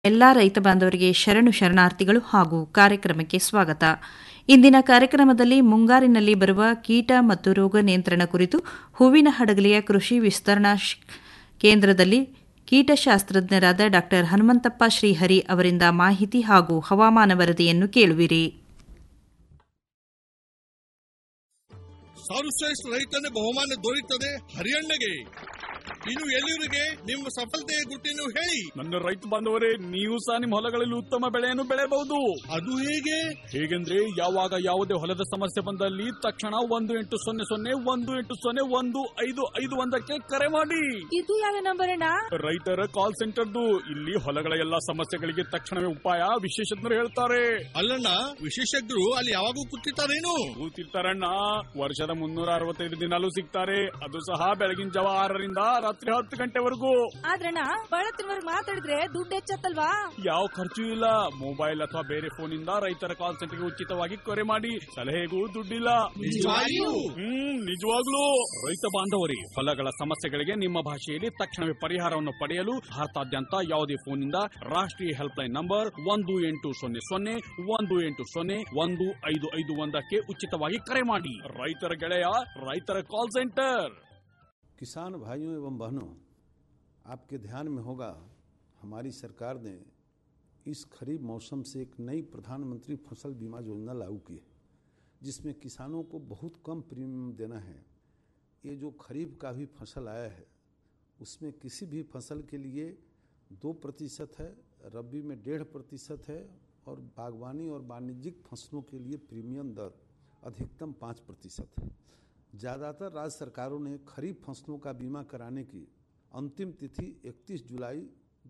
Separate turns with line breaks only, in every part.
ಎಲ್ಲ ರೈತ ಬಾಂಧವರಿಗೆ ಶರಣು ಶರಣಾರ್ಥಿಗಳು ಹಾಗೂ ಕಾರ್ಯಕ್ರಮಕ್ಕೆ ಸ್ವಾಗತ ಇಂದಿನ ಕಾರ್ಯಕ್ರಮದಲ್ಲಿ ಮುಂಗಾರಿನಲ್ಲಿ ಬರುವ ಕೀಟ ಮತ್ತು ರೋಗ ನಿಯಂತ್ರಣ ಕುರಿತು ಹೂವಿನ ಹಡಗಲಿಯ ಕೃಷಿ ವಿಸ್ತರಣಾ ಶ್- ಕೇಂದ್ರದಲ್ಲಿ ಕೀಟಶಾಸ್ತ್ರಜ್ಞರಾದ ಡಾ ಹನುಮಂತಪ್ಪ ಶ್ರೀಹರಿ ಅವರಿಂದ ಮಾಹಿತಿ ಹಾಗೂ ಹವಾಮಾನ ವರದಿಯನ್ನು ಕೇಳುವಿರಿ
ಸರ್ವಶ್ರೇಷ್ಠ ರೈತನ ಬಹುಮಾನ ದೊರೆಯುತ್ತದೆ ಹರಿಯಣ್ಣಗೆ ಇನ್ನು ಎಲ್ಲಿವರಿಗೆ ನಿಮ್ಮ ಸಫಲತೆಯ ಗುಟ್ಟಿನ ಹೇಳಿ
ನನ್ನ ರೈತ ಬಾಂಧವರೇ ನೀವು ಸಹ ನಿಮ್ಮ ಹೊಲಗಳಲ್ಲಿ ಉತ್ತಮ ಬೆಳೆಯನ್ನು ಬೆಳೆಯಬಹುದು
ಅದು ಹೇಗೆ
ಹೇಗೆಂದ್ರೆ ಯಾವಾಗ ಯಾವುದೇ ಹೊಲದ ಸಮಸ್ಯೆ ಬಂದಲ್ಲಿ ತಕ್ಷಣ ಒಂದು ಎಂಟು ಸೊನ್ನೆ ಸೊನ್ನೆ ಒಂದು ಎಂಟು ಸೊನ್ನೆ ಒಂದು ಐದು ಐದು ಒಂದಕ್ಕೆ ಕರೆ ಮಾಡಿ
ಇದು ಯಾವ ನಂಬರ್ ಅಣ್ಣ
ರೈತರ ಕಾಲ್ ಸೆಂಟರ್ದು ಇಲ್ಲಿ ಹೊಲಗಳ ಎಲ್ಲಾ ಸಮಸ್ಯೆಗಳಿಗೆ ತಕ್ಷಣವೇ ಉಪಾಯ ವಿಶೇಷಜ್ಞರು ಹೇಳ್ತಾರೆ
ಅಲ್ಲಣ್ಣ ವಿಶೇಷಜ್ಞರು ಅಲ್ಲಿ ಯಾವಾಗೂ ಕೂತಿರ್ತಾರೇನು
ಕೂತಿರ್ತಾರಣ್ಣ ವರ್ಷದ ಮುನ್ನೂರ ಅರವತ್ತೈದು ದಿನಾಲೂ ಸಿಗ್ತಾರೆ ಅದು ಸಹ ಬೆಳಗಿನ ಜಾವ ಆರರಿಂದ ರಾತ್ರಿ ಹತ್ತು ಗಂಟೆವರೆಗೂ
ಆದ್ರಣ್ಣ ಬಳತ್ತಿನವರ್ಗ್ ಮಾತಾಡಿದ್ರೆ ದುಡ್ಡು ಹೆಚ್ಚತ್ತಲ್ವಾ
ಯಾವ ಖರ್ಚು ಇಲ್ಲ ಮೊಬೈಲ್ ಅಥವಾ ಬೇರೆ ಫೋನ್ ಇಂದ ರೈತರ ಕಾಲ್ ಸೆಂಟರ್ಗೆ ಉಚಿತವಾಗಿ ಕರೆ ಮಾಡಿ ಸಲಹೆಗೂ ದುಡ್ಡಿಲ್ಲ
ನಿಜವಾಗಿಯೂ?
ಹ್ಮ್ ನಿಜವಾಗ್ಲೂ ರೈತ ಬಾಂಧವರಿ ಹೊಲಗಳ ಸಮಸ್ಯೆಗಳಿಗೆ ನಿಮ್ಮ ಭಾಷೆಯಲ್ಲಿ ತಕ್ಷಣವೇ ಪರಿಹಾರವನ್ನು ಪಡೆಯಲು ಭಾರತಾದ್ಯಂತ ಯಾವುದೇ ಫೋನ್ನಿಂದ ರಾಷ್ಟ್ರೀಯ ಹೆಲ್ಪ್ ಲೈನ್ ನಂಬರ್ ಒಂದು ಎಂಟು ಸೊನ್ನೆ ಸೊನ್ನೆ ಒಂದು ಎಂಟು ಸೊನ್ನೆ ಒಂದು ಐದು ಐದು ಒಂದಕ್ಕೆ ಉಚಿತವಾಗಿ ಕರೆ ಮಾಡಿ ರೈತರ ಗೆಳೆಯ ರೈತರ ಕಾಲ್ ಸೆಂಟರ್
किसान भाइयों एवं बहनों आपके ध्यान में होगा हमारी सरकार ने इस खरीफ मौसम से एक नई प्रधानमंत्री फसल बीमा योजना लागू की है जिसमें किसानों को बहुत कम प्रीमियम देना है ये जो खरीफ का भी फसल आया है उसमें किसी भी फसल के लिए दो प्रतिशत है रबी में डेढ़ प्रतिशत है और बागवानी और वाणिज्यिक फसलों के लिए प्रीमियम दर अधिकतम पाँच प्रतिशत है ज़्यादातर राज्य सरकारों ने खरीफ फसलों का बीमा कराने की अंतिम तिथि 31 जुलाई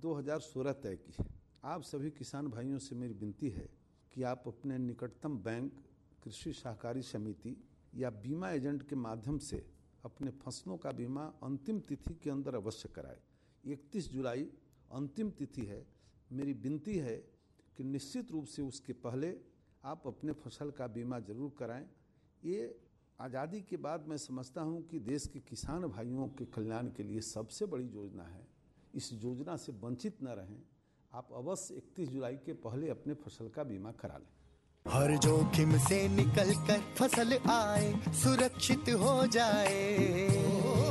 2016 तय की है आप सभी किसान भाइयों से मेरी विनती है कि आप अपने निकटतम बैंक कृषि सहकारी समिति या बीमा एजेंट के माध्यम से अपने फसलों का बीमा अंतिम तिथि के अंदर अवश्य कराएं 31 जुलाई अंतिम तिथि है मेरी विनती है कि निश्चित रूप से उसके पहले आप अपने फसल का बीमा जरूर कराएं ये आज़ादी के बाद मैं समझता हूँ कि देश के किसान भाइयों के कल्याण के लिए सबसे बड़ी योजना है इस योजना से वंचित न रहें आप अवश्य 31 जुलाई के पहले अपने फसल का बीमा करा लें
हर जोखिम से निकल कर फसल आए सुरक्षित हो जाए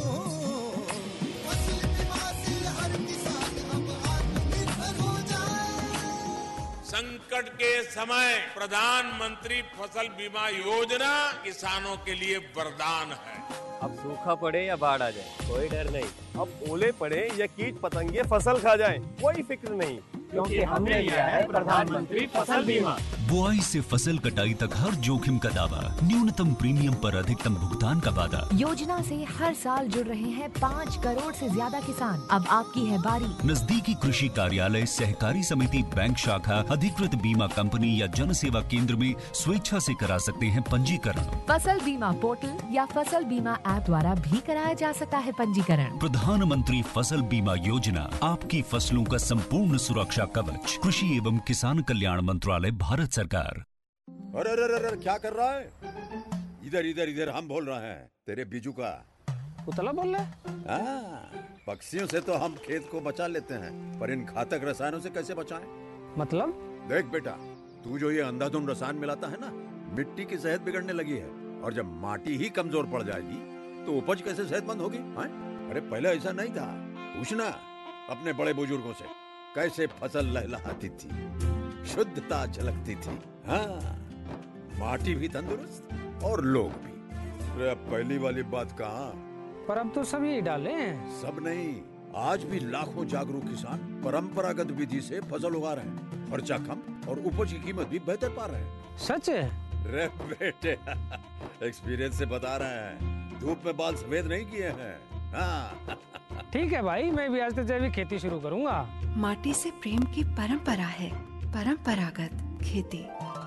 फसल बीमा से हर किसान अब आत्मनिर्भर हो जाए
संकट के समय प्रधानमंत्री फसल बीमा योजना किसानों के लिए वरदान है
अब सूखा पड़े या बाढ़ आ जाए कोई डर नहीं अब ओले पड़े या कीट पतंगे फसल खा जाए कोई फिक्र नहीं क्योंकि हमने लिया है प्रधानमंत्री फसल बीमा
बुआई से फसल कटाई तक हर जोखिम का दावा न्यूनतम प्रीमियम पर अधिकतम भुगतान का वादा
योजना से हर साल जुड़ रहे हैं पाँच करोड़ से ज्यादा किसान अब आपकी है बारी
नजदीकी कृषि कार्यालय सहकारी समिति बैंक शाखा अधिकृत बीमा कंपनी या जन सेवा केंद्र में स्वेच्छा से करा सकते हैं पंजीकरण
फसल बीमा पोर्टल या फसल बीमा ऐप द्वारा भी कराया जा सकता है पंजीकरण
प्रधानमंत्री फसल बीमा योजना आपकी फसलों का संपूर्ण सुरक्षा कवच कृषि एवं किसान कल्याण मंत्रालय भारत सरकार
अरे अरे अरे अरे, क्या कर रहा है इधर इधर इधर हम बोल रहे हैं तेरे बीजू का
उतला बोल रहा
हाँ, पक्षियों से तो हम खेत को बचा लेते हैं पर इन घातक रसायनों से कैसे बचाएं?
मतलब
देख बेटा तू जो ये अंधाधुंध रसायन मिलाता है ना मिट्टी की सेहत बिगड़ने लगी है और जब माटी ही कमजोर पड़ जाएगी तो उपज कैसे सेहतमंद होगी हाँ? अरे पहले ऐसा नहीं था पूछना अपने बड़े बुजुर्गों से कैसे फसल लहलहाती थी शुद्धता झलकती थी हाँ माटी भी तंदुरुस्त और लोग भी अरे अब पहली वाली बात कहाँ
पर अब तो सभी डाले हैं
सब नहीं आज भी लाखों जागरूक किसान परंपरागत विधि से फसल उगा रहे हैं खर्चा कम और उपज की कीमत भी बेहतर पा रहे हैं
सच है
रे बेटे एक्सपीरियंस से बता रहे हैं धूप में बाल सफेद नहीं किए हैं हाँ
ठीक है भाई मैं भी आज से जैविक खेती शुरू करूंगा
माटी से प्रेम की परंपरा है परंपरागत खेती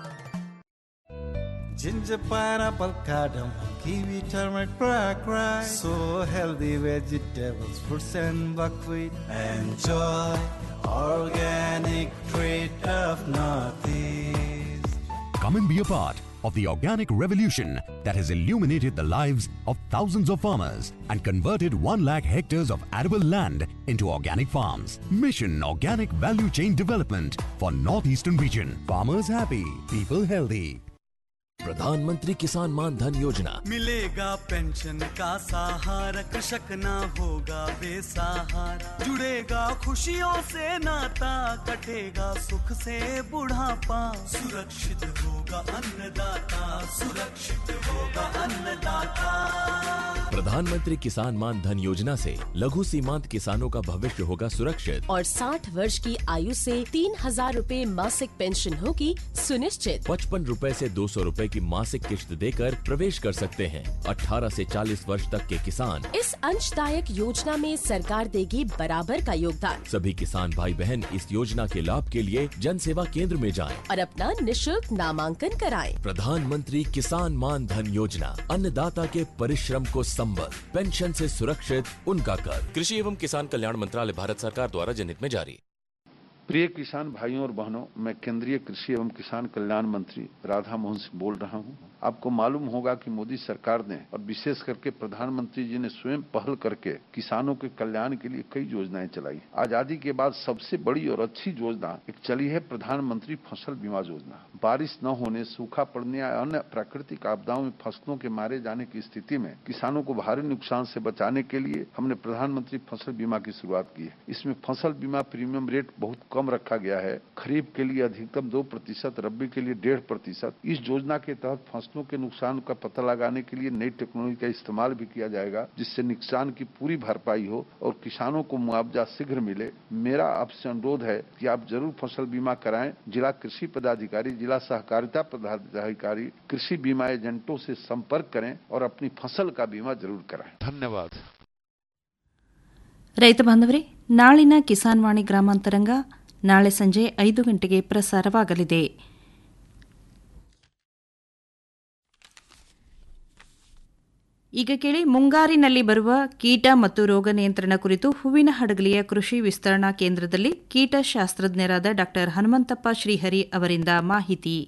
Ginger, pineapple, cardamom, kiwi, turmeric, black rice. So healthy vegetables, fruits and buckwheat. Enjoy organic treat of Northeast.
Come and be a part
of the organic revolution that has illuminated the lives of thousands of farmers and converted 1 lakh hectares of arable land into organic farms. Mission Organic Value Chain Development for Northeastern Region. Farmers happy, people healthy.
प्रधानमंत्री किसान मान धन योजना
मिलेगा pension का सहारा कृषक ना होगा बेसहारा जुड़ेगा खुशियों से नाता कटेगा सुख से बुढ़ापा सुरक्षित होगा अन्नदाता सुरक्षित होगा अन्नदाता
प्रधानमंत्री किसान मान धन योजना से लघु सीमांत किसानों का भविष्य होगा सुरक्षित
और 60 वर्ष की आयु से तीन हजार रूपए मासिक पेंशन होगी सुनिश्चित
पचपन रूपए ऐसी दो सौ रूपए की मासिक किश्त देकर प्रवेश कर सकते हैं 18 से 40 वर्ष तक के किसान
इस अंशदायक योजना में सरकार देगी बराबर का योगदान
सभी किसान भाई बहन इस योजना के लाभ के लिए जन सेवा केंद्र में जाएं।
और अपना निशुल्क नामांकन कराएं।
प्रधानमंत्री किसान मान धन योजना अन्नदाता के परिश्रम को संबल पेंशन से सुरक्षित उनका कर कृषि एवं किसान कल्याण मंत्रालय भारत सरकार द्वारा जनहित में जारी
प्रिय किसान भाइयों और बहनों मैं केंद्रीय कृषि एवं किसान कल्याण मंत्री राधा मोहन सिंह बोल रहा हूं आपको मालूम होगा कि मोदी सरकार ने और विशेष करके प्रधानमंत्री जी ने स्वयं पहल करके किसानों के कल्याण के लिए कई योजनाएं चलाई आजादी के बाद सबसे बड़ी और अच्छी योजना एक चली है प्रधानमंत्री फसल बीमा योजना बारिश न होने सूखा पड़ने या अन्य प्राकृतिक आपदाओं में फसलों के मारे जाने की स्थिति में किसानों को भारी नुकसान से बचाने के लिए हमने प्रधानमंत्री फसल बीमा की शुरुआत की है इसमें फसल बीमा प्रीमियम रेट बहुत कम रखा गया है खरीफ के लिए अधिकतम दो प्रतिशत रबी के लिए डेढ़ प्रतिशत इस योजना के तहत फसलों के नुकसान का पता लगाने के लिए नई टेक्नोलॉजी का इस्तेमाल भी किया जाएगा जिससे नुकसान की पूरी भरपाई हो और किसानों को मुआवजा शीघ्र मिले मेरा आपसे अनुरोध है कि आप जरूर फसल बीमा कराएं जिला कृषि पदाधिकारी जिला सहकारिता पदाधिकारी कृषि बीमा एजेंटों से संपर्क करें और अपनी फसल का बीमा जरूर कराएं धन्यवाद
ರೈತ ಬಾಂಧವರೇ ನಾಳಿನ ಕಿಸಾನ್ ವಾಣಿ ಗ್ರಾಮಾಂತರಂಗ ನಾಳೆ ಸಂಜೆ ಐದು ಗಂಟೆಗೆ ಪ್ರಸಾರವಾಗಲಿದೆ ಈಗ ಕೇಳಿ ಮುಂಗಾರಿನಲ್ಲಿ ಬರುವ ಕೀಟ ಮತ್ತು ರೋಗ ನಿಯಂತ್ರಣ ಕುರಿತು ಹೂವಿನ ಹಡಗಲಿಯ ಕೃಷಿ ವಿಸ್ತರಣಾ ಕೇಂದ್ರದಲ್ಲಿ ಕೀಟಶಾಸ್ತ್ರಜ್ಞರಾದ ಡಾ ಹನುಮಂತಪ್ಪ ಶ್ರೀಹರಿ ಅವರಿಂದ ಮಾಹಿತಿ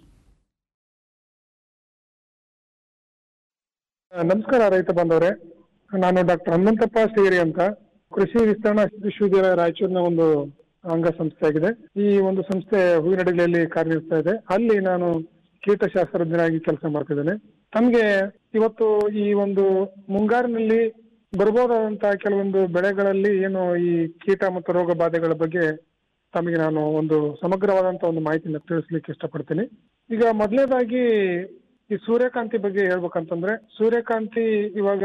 ನಮಸ್ಕಾರ ರೈತ ಬಾಂಧವರೇ ನಾನು ಡಾಕ್ಟರ್ ಹನುಮಂತಪ್ಪ ಶ್ರೀಹರಿ ಅಂತ ಕೃಷಿ ವಿಸ್ತರಣಾ ವಿಶ್ವವಿದ್ಯಾಲಯ ರಾಯಚೂರಿನ ಒಂದು ಅಂಗಸಂಸ್ಥೆ ಆಗಿದೆ ಈ ಒಂದು ಸಂಸ್ಥೆ ಹೂವಿನಡಗಲಿಯಲ್ಲಿ ಕಾರ್ಯನಿರ್ವಹಿಸ್ತಾ ಇದೆ ಅಲ್ಲಿ ನಾನು ಕೀಟಶಾಸ್ತ್ರಜ್ಞನಾಗಿ ಕೆಲಸ ಮಾಡ್ತಿದ್ದೇನೆ ತಮಗೆ ಇವತ್ತು ಈ ಒಂದು ಮುಂಗಾರಿನಲ್ಲಿ ಬರ್ಬೋದಾದಂತಹ ಕೆಲವೊಂದು ಬೆಳೆಗಳಲ್ಲಿ ಏನು ಈ ಕೀಟ ಮತ್ತು ರೋಗ ಬಾಧೆಗಳ ಬಗ್ಗೆ ತಮಗೆ ನಾನು ಒಂದು ಸಮಗ್ರವಾದಂತಹ ಒಂದು ಮಾಹಿತಿನ ತಿಳಿಸ್ಲಿಕ್ಕೆ ಇಷ್ಟಪಡ್ತೀನಿ ಈಗ ಮೊದಲನೇದಾಗಿ ಈ ಸೂರ್ಯಕಾಂತಿ ಬಗ್ಗೆ ಹೇಳ್ಬೇಕಂತಂದ್ರೆ ಸೂರ್ಯಕಾಂತಿ ಇವಾಗ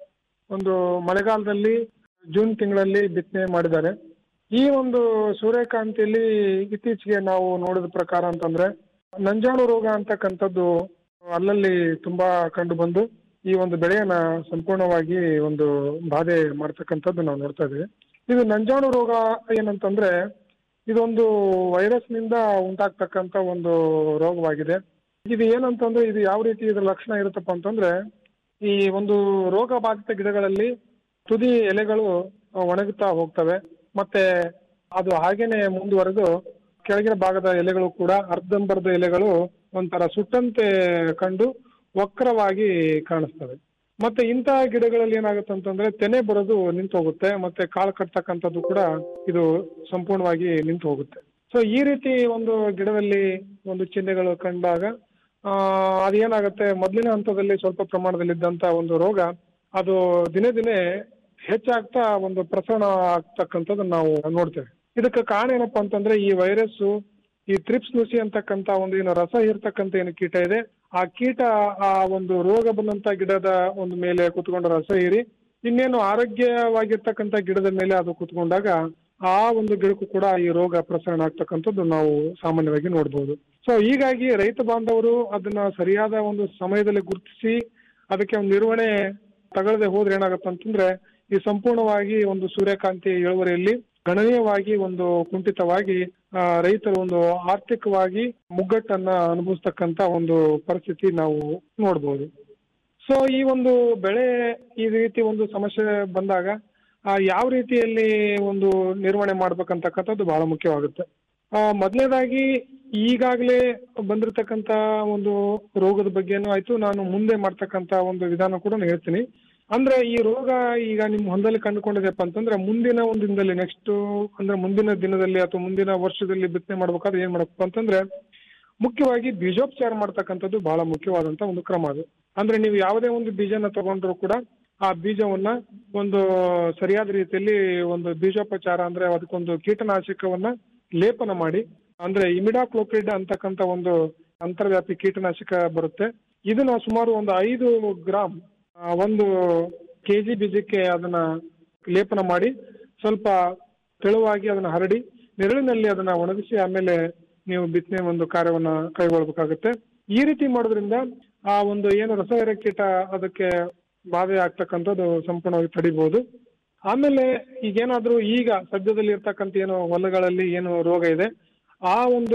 ಒಂದು ಮಳೆಗಾಲದಲ್ಲಿ ಜೂನ್ ತಿಂಗಳಲ್ಲಿ ಬಿತ್ತನೆ ಮಾಡಿದ್ದಾರೆ ಈ ಒಂದು ಸೂರ್ಯಕಾಂತಿಯಲ್ಲಿ ಇತ್ತೀಚೆಗೆ ನಾವು ನೋಡಿದ ಪ್ರಕಾರ ಅಂತಂದ್ರೆ ನಂಜಾಣು ರೋಗ ಅಂತಕ್ಕಂಥದ್ದು ಅಲ್ಲಲ್ಲಿ ತುಂಬಾ ಕಂಡು ಬಂದು ಈ ಒಂದು ಬೆಳೆಯನ್ನ ಸಂಪೂರ್ಣವಾಗಿ ಒಂದು ಬಾಧೆ ಮಾಡ್ತಕ್ಕಂಥದ್ದು ನಾವು ನೋಡ್ತಾ ಇದ್ದೀವಿ ಇದು ನಂಜಾಣು ರೋಗ ಏನಂತಂದ್ರೆ ಇದೊಂದು ವೈರಸ್ ನಿಂದ ಉಂಟಾಗ್ತಕ್ಕಂಥ ಒಂದು ರೋಗವಾಗಿದೆ ಇದು ಏನಂತಂದ್ರೆ ಇದು ಯಾವ ರೀತಿ ಇದರ ಲಕ್ಷಣ ಇರುತ್ತಪ್ಪ ಅಂತಂದ್ರೆ ಈ ಒಂದು ರೋಗ ಬಾಧಿತ ಗಿಡಗಳಲ್ಲಿ ತುದಿ ಎಲೆಗಳು ಒಣಗುತ್ತಾ ಹೋಗ್ತವೆ ಮತ್ತೆ ಅದು ಹಾಗೇನೆ ಮುಂದುವರೆದು ಕೆಳಗಿನ ಭಾಗದ ಎಲೆಗಳು ಕೂಡ ಅರ್ಧಂಬರ್ಧ ಎಲೆಗಳು ಒಂಥರ ಸುಟ್ಟಂತೆ ಕಂಡು ವಕ್ರವಾಗಿ ಕಾಣಿಸ್ತವೆ ಮತ್ತೆ ಇಂತಹ ಗಿಡಗಳಲ್ಲಿ ಏನಾಗುತ್ತೆ ಅಂತಂದ್ರೆ ತೆನೆ ಬರೋದು ನಿಂತು ಹೋಗುತ್ತೆ ಮತ್ತೆ ಕಾಳು ಕಟ್ತಕ್ಕಂಥದ್ದು ಕೂಡ ಇದು ಸಂಪೂರ್ಣವಾಗಿ ನಿಂತು ಹೋಗುತ್ತೆ ಸೊ ಈ ರೀತಿ ಒಂದು ಗಿಡದಲ್ಲಿ ಒಂದು ಚಿಹ್ನೆಗಳು ಕಂಡಾಗ ಆ ಅದೇನಾಗುತ್ತೆ ಮೊದಲಿನ ಹಂತದಲ್ಲಿ ಸ್ವಲ್ಪ ಪ್ರಮಾಣದಲ್ಲಿದ್ದಂತ ಒಂದು ರೋಗ ಅದು ದಿನೇ ದಿನೇ ಹೆಚ್ಚಾಗ್ತಾ ಒಂದು ಪ್ರಸರಣ ಆಗ್ತಕ್ಕಂಥದ್ದನ್ನ ನಾವು ನೋಡ್ತೇವೆ ಇದಕ್ಕೆ ಕಾರಣ ಏನಪ್ಪಾ ಅಂತಂದ್ರೆ ಈ ವೈರಸ್ ಈ ತ್ರಿಪ್ಸ್ ನುಸಿ ಅಂತಕ್ಕಂತ ಒಂದು ಏನು ರಸ ಇರ್ತಕ್ಕಂತ ಏನು ಕೀಟ ಇದೆ ಆ ಕೀಟ ಆ ಒಂದು ರೋಗ ಬಂದಂತ ಗಿಡದ ಒಂದು ಮೇಲೆ ಕುತ್ಕೊಂಡು ರಸ ಹೀರಿ ಇನ್ನೇನು ಆರೋಗ್ಯವಾಗಿರ್ತಕ್ಕಂಥ ಗಿಡದ ಮೇಲೆ ಅದು ಕುತ್ಕೊಂಡಾಗ ಆ ಒಂದು ಗಿಡಕ್ಕೂ ಕೂಡ ಈ ರೋಗ ಪ್ರಸರಣ ಆಗ್ತಕ್ಕಂಥದ್ದು ನಾವು ಸಾಮಾನ್ಯವಾಗಿ ನೋಡಬಹುದು ಸೊ ಹೀಗಾಗಿ ರೈತ ಬಾಂಧವರು ಅದನ್ನ ಸರಿಯಾದ ಒಂದು ಸಮಯದಲ್ಲಿ ಗುರುತಿಸಿ ಅದಕ್ಕೆ ಒಂದು ನಿರ್ವಹಣೆ ತಗೊಳ್ಳದೆ ಹೋದ್ರೆ ಏನಾಗುತ್ತೆ ಅಂತಂದ್ರೆ ಈ ಸಂಪೂರ್ಣವಾಗಿ ಒಂದು ಸೂರ್ಯಕಾಂತಿ ಇಳುವರಿಯಲ್ಲಿ ಗಣನೀಯವಾಗಿ ಒಂದು ಕುಂಠಿತವಾಗಿ ಆ, ರೈತರು ಒಂದು ಆರ್ಥಿಕವಾಗಿ ಮುಗ್ಗಟ್ಟನ್ನ ಅನುಭವಿಸ್ತಕ್ಕಂತ ಒಂದು ಪರಿಸ್ಥಿತಿ ನಾವು ನೋಡ್ಬೋದು ಸೊ ಈ ಒಂದು ಬೆಳೆ ಈ ರೀತಿ ಒಂದು ಸಮಸ್ಯೆ ಬಂದಾಗ ಆ, ಯಾವ ರೀತಿಯಲ್ಲಿ ಒಂದು ನಿರ್ವಹಣೆ ಮಾಡ್ಬೇಕಂತಕ್ಕಂಥದ್ದು ಬಹಳ ಮುಖ್ಯವಾಗುತ್ತೆ ಆ, ಮೊದಲನೇದಾಗಿ ಈಗಾಗಲೇ ಬಂದಿರತಕ್ಕಂತ ಒಂದು ರೋಗದ ಬಗ್ಗೆನೂ ಆಯ್ತು ನಾನು ಮುಂದೆ ಮಾಡ್ತಕ್ಕಂತ ಒಂದು ವಿಧಾನ ಕೂಡ ನಾನು ಹೇಳ್ತೀನಿ ಅಂದ್ರೆ ಈ ರೋಗ ಈಗ ನಿಮ್ ಹೊಲದಲ್ಲಿ ಕಂಡುಕೊಂಡಿದೆಪ್ಪ ಅಂತಂದ್ರೆ ಮುಂದಿನ ಒಂದು ದಿನದಲ್ಲಿ ನೆಕ್ಸ್ಟ್ ಅಂದ್ರೆ ಮುಂದಿನ ದಿನದಲ್ಲಿ ಅಥವಾ ಮುಂದಿನ ವರ್ಷದಲ್ಲಿ ಬಿತ್ತನೆ ಮಾಡ್ಬೇಕಾದ್ರೆ ಏನ್ ಮಾಡಬೇಕು ಅಂತಂದ್ರೆ ಮುಖ್ಯವಾಗಿ ಬೀಜೋಪಚಾರ ಮಾಡ್ತಕ್ಕಂಥದ್ದು ಬಹಳ ಮುಖ್ಯವಾದಂತ ಒಂದು ಕ್ರಮ ಅದು ಅಂದ್ರೆ ನೀವು ಯಾವುದೇ ಒಂದು ಬೀಜನ ತಗೊಂಡ್ರು ಕೂಡ ಆ ಬೀಜವನ್ನ ಒಂದು ಸರಿಯಾದ ರೀತಿಯಲ್ಲಿ ಒಂದು ಬೀಜೋಪಚಾರ ಅಂದ್ರೆ ಅದಕ್ಕೊಂದು ಕೀಟನಾಶಕವನ್ನ ಲೇಪನ ಮಾಡಿ ಅಂದ್ರೆ ಇಮಿಡಾಕ್ಲೋಪ್ರಿಡ್ ಅಂತಕ್ಕಂತ ಒಂದು ಅಂತರ್ವ್ಯಾಪಿ ಕೀಟನಾಶಕ ಬರುತ್ತೆ ಇದನ್ನ ಸುಮಾರು ಒಂದು ಐದು ಗ್ರಾಮ್ ಆ, ಒಂದು ಕೆಜಿ ಬೀಜಕ್ಕೆ ಅದನ್ನ ಲೇಪನ ಮಾಡಿ ಸ್ವಲ್ಪ ತೆಳುವಾಗಿ ಅದನ್ನ ಹರಡಿ ನೆರಳಿನಲ್ಲಿ ಅದನ್ನ ಒಣಗಿಸಿ ಆಮೇಲೆ ನೀವು ಬಿತ್ತನೆ ಒಂದು ಕಾರ್ಯವನ್ನ ಕೈಗೊಳ್ಬೇಕಾಗುತ್ತೆ ಈ ರೀತಿ ಮಾಡೋದ್ರಿಂದ ಆ ಒಂದು ಏನು ರಸಹೀರ ಕೀಟ ಅದಕ್ಕೆ ಬಾಧೆ ಆಗ್ತಕ್ಕಂಥದ್ದು ಸಂಪೂರ್ಣವಾಗಿ ತಡಿಬಹುದು ಆಮೇಲೆ ಈಗೇನಾದ್ರೂ ಈಗ ಸದ್ಯದಲ್ಲಿ ಇರ್ತಕ್ಕಂಥ ಏನು ಹೊಲಗಳಲ್ಲಿ ಏನು ರೋಗ ಇದೆ ಆ ಒಂದು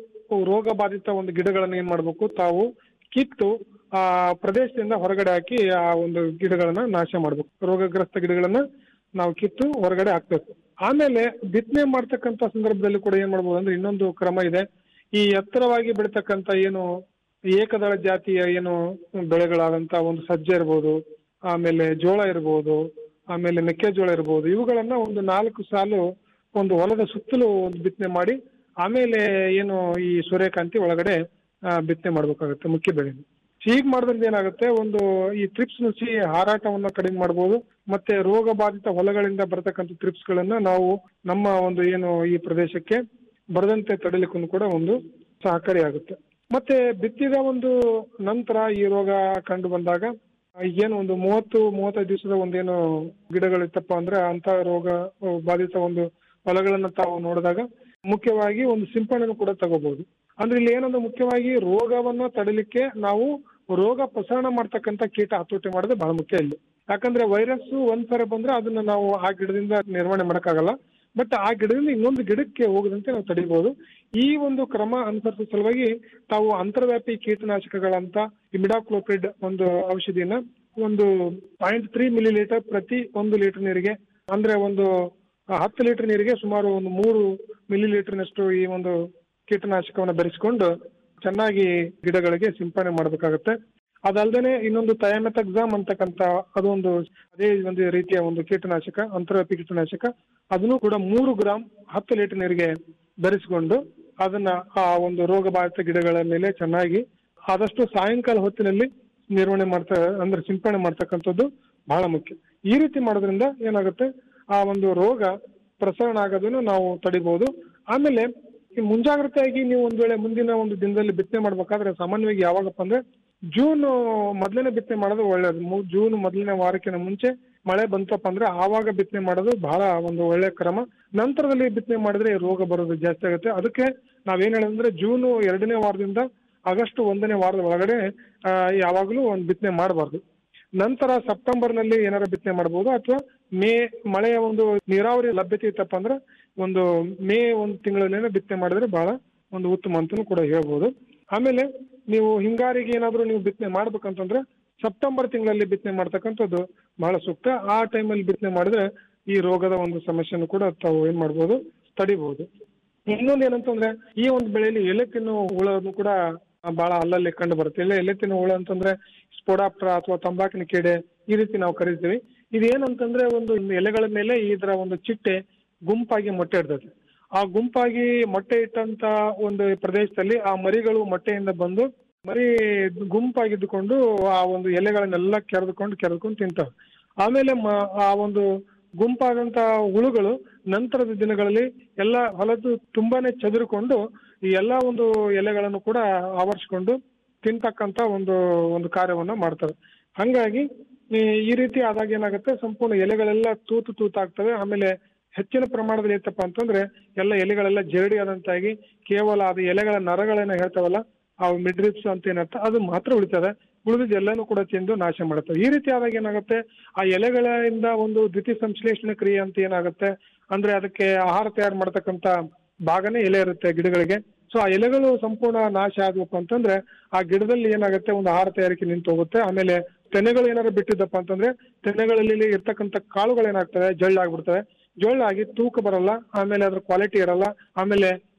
ರೋಗ ಬಾಧಿತ ಒಂದು ಗಿಡಗಳನ್ನ ಏನ್ ಮಾಡ್ಬೇಕು ತಾವು ಕಿತ್ತು ಆ ಪ್ರದೇಶದಿಂದ ಹೊರಗಡೆ ಹಾಕಿ ಆ ಒಂದು ಗಿಡಗಳನ್ನ ನಾಶ ಮಾಡ್ಬೇಕು ರೋಗಗ್ರಸ್ತ ಗಿಡಗಳನ್ನ ನಾವು ಕಿತ್ತು ಹೊರಗಡೆ ಹಾಕ್ಬೇಕು ಆಮೇಲೆ ಬಿತ್ತನೆ ಮಾಡ್ತಕ್ಕಂತ ಸಂದರ್ಭದಲ್ಲಿ ಕೂಡ ಏನ್ ಮಾಡ್ಬೋದು ಅಂದ್ರೆ ಇನ್ನೊಂದು ಕ್ರಮ ಇದೆ ಈ ಎತ್ತರವಾಗಿ ಬೆಳಿತಕ್ಕಂತ ಏನು ಏಕದಳ ಜಾತಿಯ ಏನು ಬೆಳೆಗಳಾದಂತ ಒಂದು ಸಜ್ಜೆ ಇರ್ಬೋದು ಆಮೇಲೆ ಜೋಳ ಇರ್ಬೋದು ಆಮೇಲೆ ಮೆಕ್ಕೆಜೋಳ ಇರ್ಬೋದು ಇವುಗಳನ್ನ ಒಂದು ನಾಲ್ಕು ಸಾಲು ಒಂದು ಹೊಲದ ಸುತ್ತಲೂ ಒಂದು ಬಿತ್ತನೆ ಮಾಡಿ ಆಮೇಲೆ ಏನು ಈ ಸೂರ್ಯಕಾಂತಿ ಒಳಗಡೆ ಆ, ಬಿತ್ತನೆ ಮಾಡ್ಬೇಕಾಗುತ್ತೆ ಮುಖ್ಯ ಬೆಳೆ ಹೀಗ್ ಮಾಡೋದ್ರಿಂದ ಏನಾಗುತ್ತೆ ಒಂದು ಈ ತ್ರಿಪ್ಸ್ ನುಸಿ ಹಾರಾಟವನ್ನ ಕಡಿಮೆ ಮಾಡಬಹುದು ಮತ್ತೆ ರೋಗ ಬಾಧಿತ ಹೊಲಗಳಿಂದ ಬರತಕ್ಕಂಥ ತ್ರಿಪ್ಸ್ ಗಳನ್ನ ನಾವು ನಮ್ಮ ಒಂದು ಏನು ಈ ಪ್ರದೇಶಕ್ಕೆ ಬರದಂತೆ ತಡೆಯಲಿಕ್ಕೂ ಕೂಡ ಒಂದು ಸಹಕಾರಿಯಾಗುತ್ತೆ ಮತ್ತೆ ಬಿತ್ತಿದ ಒಂದು ನಂತರ ಈ ರೋಗ ಕಂಡು ಬಂದಾಗ ಏನು ಒಂದು ಮೂವತ್ತು ಮೂವತ್ತೈದು ದಿವಸದ ಒಂದೇನು ಗಿಡಗಳಿತ್ತಪ್ಪ ಅಂದ್ರೆ ಅಂತ ರೋಗ ಅಹ್, ಬಾಧಿತ ಒಂದು ಹೊಲಗಳನ್ನ ತಾವು ನೋಡಿದಾಗ ಮುಖ್ಯವಾಗಿ ಒಂದು ಸಿಂಪಡಣೆ ಕೂಡ ತಗೋಬಹುದು ಅಂದ್ರೆ ಇಲ್ಲಿ ಏನಂದ್ರೆ ಮುಖ್ಯವಾಗಿ ರೋಗವನ್ನ ತಡಿಲಿಕ್ಕೆ ನಾವು ರೋಗ ಪ್ರಸರಣ ಮಾಡ್ತಕ್ಕಂಥ ಕೀಟ ಹತೋಟಿ ಮಾಡೋದು ಬಹಳ ಮುಖ್ಯ ಇಲ್ಲಿ ಯಾಕಂದ್ರೆ ವೈರಸ್ ಒಂದ್ ಸಲ ಬಂದ್ರೆ ಅದನ್ನ ನಾವು ಆ ಗಿಡದಿಂದ ನಿರ್ವಹಣೆ ಮಾಡಕ್ಕಾಗಲ್ಲ ಬಟ್ ಆ ಗಿಡದಿಂದ ಇನ್ನೊಂದು ಗಿಡಕ್ಕೆ ಹೋಗದಂತೆ ನಾವು ತಡಿಬಹುದು ಈ ಒಂದು ಕ್ರಮ ಅನುಸರಿಸುವ ಸಲುವಾಗಿ ತಾವು ಅಂತರ್ವ್ಯಾಪಿ ಕೀಟನಾಶಕಗಳಂತ ಇಮಿಡಾಕ್ಲೋಪ್ರಿಡ್ ಒಂದು ಔಷಧಿಯನ್ನ ಒಂದು ಪಾಯಿಂಟ್ ತ್ರೀ ಮಿಲಿ ಲೀಟರ್ ಪ್ರತಿ ಒಂದು ಲೀಟರ್ ನೀರಿಗೆ ಅಂದ್ರೆ ಒಂದು ಹತ್ತು ಲೀಟರ್ ನೀರಿಗೆ ಸುಮಾರು ಒಂದು ಮೂರು ಮಿಲಿ ಲೀಟರ್ನಷ್ಟು ಈ ಒಂದು ಕೀಟನಾಶಕವನ್ನು ಬೆರೆಸಿಕೊಂಡು ಚೆನ್ನಾಗಿ ಗಿಡಗಳಿಗೆ ಸಿಂಪಡಣೆ ಮಾಡಬೇಕಾಗುತ್ತೆ ಅದಲ್ದೇನೆ ಇನ್ನೊಂದು ಥಯಾಮೆಥಾಕ್ಸಾಮ್ ಅಂತಕ್ಕಂತ ಅದೊಂದು ಅದೇ ಒಂದು ರೀತಿಯ ಒಂದು ಕೀಟನಾಶಕ ಅಂತರ್ವ್ಯಾಪಿ ಕೀಟನಾಶಕ ಅದನ್ನು ಕೂಡ ಮೂರು ಗ್ರಾಮ್ ಹತ್ತು ಲೀಟರ್ ನೀರಿಗೆ ಬೆರೆಸಿಕೊಂಡು ಅದನ್ನ ಆ ಒಂದು ರೋಗ ಬಾಧಿತ ಗಿಡಗಳ ಮೇಲೆ ಚೆನ್ನಾಗಿ ಆದಷ್ಟು ಸಾಯಂಕಾಲ ಹೊತ್ತಿನಲ್ಲಿ ನಿರ್ವಹಣೆ ಮಾಡ್ತಾ ಅಂದ್ರೆ ಸಿಂಪಡಣೆ ಮಾಡ್ತಕ್ಕಂಥದ್ದು ಬಹಳ ಮುಖ್ಯ ಈ ರೀತಿ ಮಾಡೋದ್ರಿಂದ ಏನಾಗುತ್ತೆ ಆ ಒಂದು ರೋಗ ಪ್ರಸರಣ ಆಗೋದನ್ನು ನಾವು ತಡಿಬಹುದು ಆಮೇಲೆ ಈ ಮುಂಜಾಗ್ರತೆಯಾಗಿ ನೀವು ಒಂದ್ ವೇಳೆ ಮುಂದಿನ ಒಂದು ದಿನದಲ್ಲಿ ಬಿತ್ತನೆ ಮಾಡ್ಬೇಕಾದ್ರೆ ಸಾಮಾನ್ಯವಾಗಿ ಯಾವಾಗಪ್ಪ ಅಂದ್ರೆ ಜೂನ್ ಮೊದಲನೇ ಬಿತ್ತನೆ ಮಾಡೋದು ಒಳ್ಳೇದು ಮು- ಜೂನ್ ಮೊದಲನೇ ವಾರಕ್ಕಿಂತ ಮುಂಚೆ ಮಳೆ ಬಂತಪ್ಪ ಅಂದ್ರೆ ಆವಾಗ ಬಿತ್ತನೆ ಮಾಡೋದು ಬಹಳ ಒಂದು ಒಳ್ಳೆ ಕ್ರಮ ನಂತರದಲ್ಲಿ ಬಿತ್ತನೆ ಮಾಡಿದ್ರೆ ಈ ರೋಗ ಬರೋದು ಜಾಸ್ತಿ ಆಗುತ್ತೆ ಅದಕ್ಕೆ ನಾವೇನ್ ಹೇಳೋದಂದ್ರೆ ಜೂನ್ ಎರಡನೇ ವಾರದಿಂದ ಆಗಸ್ಟ್ ಒಂದನೇ ವಾರದ ಒಳಗಡೆ ಆ, ಯಾವಾಗಲೂ ಒಂದು ಬಿತ್ತನೆ ಮಾಡಬಾರ್ದು ನಂತರ ಸೆಪ್ಟೆಂಬರ್ ನಲ್ಲಿ ಏನಾರ ಬಿತ್ತನೆ ಮಾಡಬಹುದು ಅಥವಾ ಮೇ ಮಳೆಯ ಒಂದು ನೀರಾವರಿ ಲಭ್ಯತೆ ಇತ್ತಪ್ಪ ಅಂದ್ರೆ ಒಂದು ಮೇ ಒಂದು ತಿಂಗಳಲ್ಲಿ ಬಿತ್ತನೆ ಮಾಡಿದ್ರೆ ಬಹಳ ಒಂದು ಉತ್ತಮ ಅಂತಲೂ ಕೂಡ ಹೇಳ್ಬೋದು ಆಮೇಲೆ ನೀವು ಹಿಂಗಾರಿಗೆ ಏನಾದ್ರೂ ನೀವು ಬಿತ್ತನೆ ಮಾಡ್ಬೇಕಂತಂದ್ರೆ ಸೆಪ್ಟೆಂಬರ್ ತಿಂಗಳಲ್ಲಿ ಬಿತ್ತನೆ ಮಾಡ್ತಕ್ಕಂಥದ್ದು ಬಹಳ ಸೂಕ್ತ ಆ ಟೈಮಲ್ಲಿ ಬಿತ್ತನೆ ಮಾಡಿದ್ರೆ ಈ ರೋಗದ ಒಂದು ಸಮಸ್ಯೆಯನ್ನು ಕೂಡ ತಾವು ಏನ್ ಮಾಡ್ಬೋದು ತಡಿಬಹುದು ಇನ್ನೊಂದು ಏನಂತಂದ್ರೆ ಈ ಒಂದು ಬೆಳೆಯಲ್ಲಿ ಎಲೆ ತಿನ್ನೋ ಹುಳನು ಕೂಡ ಬಹಳ ಅಲ್ಲಲ್ಲಿ ಕಂಡು ಬರುತ್ತೆ ಇಲ್ಲ ಎಲೆ ತಿನ್ನೋ ಹುಳ ಅಂತಂದ್ರೆ ಸ್ಪೋಡಾಪ್ಟ್ರ ಅಥವಾ ತಂಬಾಕಿನ ಕೀಡೆ ಈ ರೀತಿ ನಾವು ಕರಿತೀವಿ ಇದೇನಂತಂದ್ರೆ ಒಂದು ಎಲೆಗಳ ಮೇಲೆ ಇದರ ಒಂದು ಚಿಟ್ಟೆ ಗುಂಪಾಗಿ ಮೊಟ್ಟೆ ಇಡ್ತದೆ ಆ ಗುಂಪಾಗಿ ಮೊಟ್ಟೆ ಇಟ್ಟಂತ ಒಂದು ಪ್ರದೇಶದಲ್ಲಿ ಆ ಮರಿಗಳು ಮೊಟ್ಟೆಯಿಂದ ಬಂದು ಮರಿ ಗುಂಪಾಗಿದ್ದುಕೊಂಡು ಆ ಒಂದು ಎಲೆಗಳನ್ನೆಲ್ಲ ಕೆರೆದುಕೊಂಡು ಕೆರೆದುಕೊಂಡು ತಿಂತವೆ ಆಮೇಲೆ ಮ- ಆ ಒಂದು ಗುಂಪಾದಂತ ಹುಳುಗಳು ನಂತರದ ದಿನಗಳಲ್ಲಿ ಎಲ್ಲ ಹೊಲದ್ದು ತುಂಬಾನೇ ಚದುರಿಕೊಂಡು ಈ ಎಲ್ಲಾ ಒಂದು ಎಲೆಗಳನ್ನು ಕೂಡ ಆವರಿಸಿಕೊಂಡು ತಿಂತಕ್ಕಂತ ಒಂದು ಒಂದು ಕಾರ್ಯವನ್ನ ಮಾಡ್ತವೆ ಹಂಗಾಗಿ ಈ ಈ ರೀತಿ ಆದಾಗ ಏನಾಗುತ್ತೆ ಸಂಪೂರ್ಣ ಎಲೆಗಳೆಲ್ಲ ತೂತು ತೂತಾಗ್ತವೆ ಆಮೇಲೆ ಹೆಚ್ಚಿನ ಪ್ರಮಾಣದಲ್ಲಿ ಇತ್ತಪ್ಪ ಅಂತಂದ್ರೆ ಎಲ್ಲ ಎಲೆಗಳೆಲ್ಲ ಜರಡಿ ಆದಂತಾಗಿ ಕೇವಲ ಅದು ಎಲೆಗಳ ನರಗಳನ್ನ ಹೇಳ್ತಾವಲ್ಲ ಆ ಮಿಡ್ರಿಪ್ಸ್ ಅಂತ ಏನರ್ಥ ಅದು ಮಾತ್ರ ಉಳಿತದೆ ಉಳಿದಿದ್ದು ಎಲ್ಲಾನು ಕೂಡ ತಿಂದು ನಾಶ ಮಾಡುತ್ತೆ ಈ ರೀತಿ ಆದಾಗ ಏನಾಗುತ್ತೆ ಆ ಎಲೆಗಳಿಂದ ಒಂದು ದ್ವಿತೀಯ ಸಂಶ್ಲೇಷಣೆ ಕ್ರಿಯೆ ಅಂತ ಏನಾಗುತ್ತೆ ಅಂದ್ರೆ ಅದಕ್ಕೆ ಆಹಾರ ತಯಾರು ಮಾಡ್ತಕ್ಕಂತ ಭಾಗನೇ ಎಲೆ ಇರುತ್ತೆ ಗಿಡಗಳಿಗೆ ಸೊ ಆ ಎಲೆಗಳು ಸಂಪೂರ್ಣ ನಾಶ ಆದ್ವಪ್ಪ ಅಂತಂದ್ರೆ ಆ ಗಿಡದಲ್ಲಿ ಏನಾಗುತ್ತೆ ಒಂದು ಆಹಾರ ತಯಾರಿಕೆ ನಿಂತು ಹೋಗುತ್ತೆ ಆಮೇಲೆ ತೆನೆಗಳು ಏನಾದ್ರು ಬಿಟ್ಟಿದ್ದಪ್ಪ ಅಂತಂದ್ರೆ ತೆನೆಗಳಲ್ಲಿ ಇರ್ತಕ್ಕಂಥ ಕಾಳುಗಳು ಏನಾಗ್ತವೆ ಜಳ್ಳಾಗ್ಬಿಡ್ತವೆ ಜೊಳ್ಳಾಗಿ ತೂಕ ಬರಲ್ಲ ಆಮೇಲೆ ಅದ್ರ ಕ್ವಾಲಿಟಿ ಇರಲ್ಲ ಆಮೇಲೆ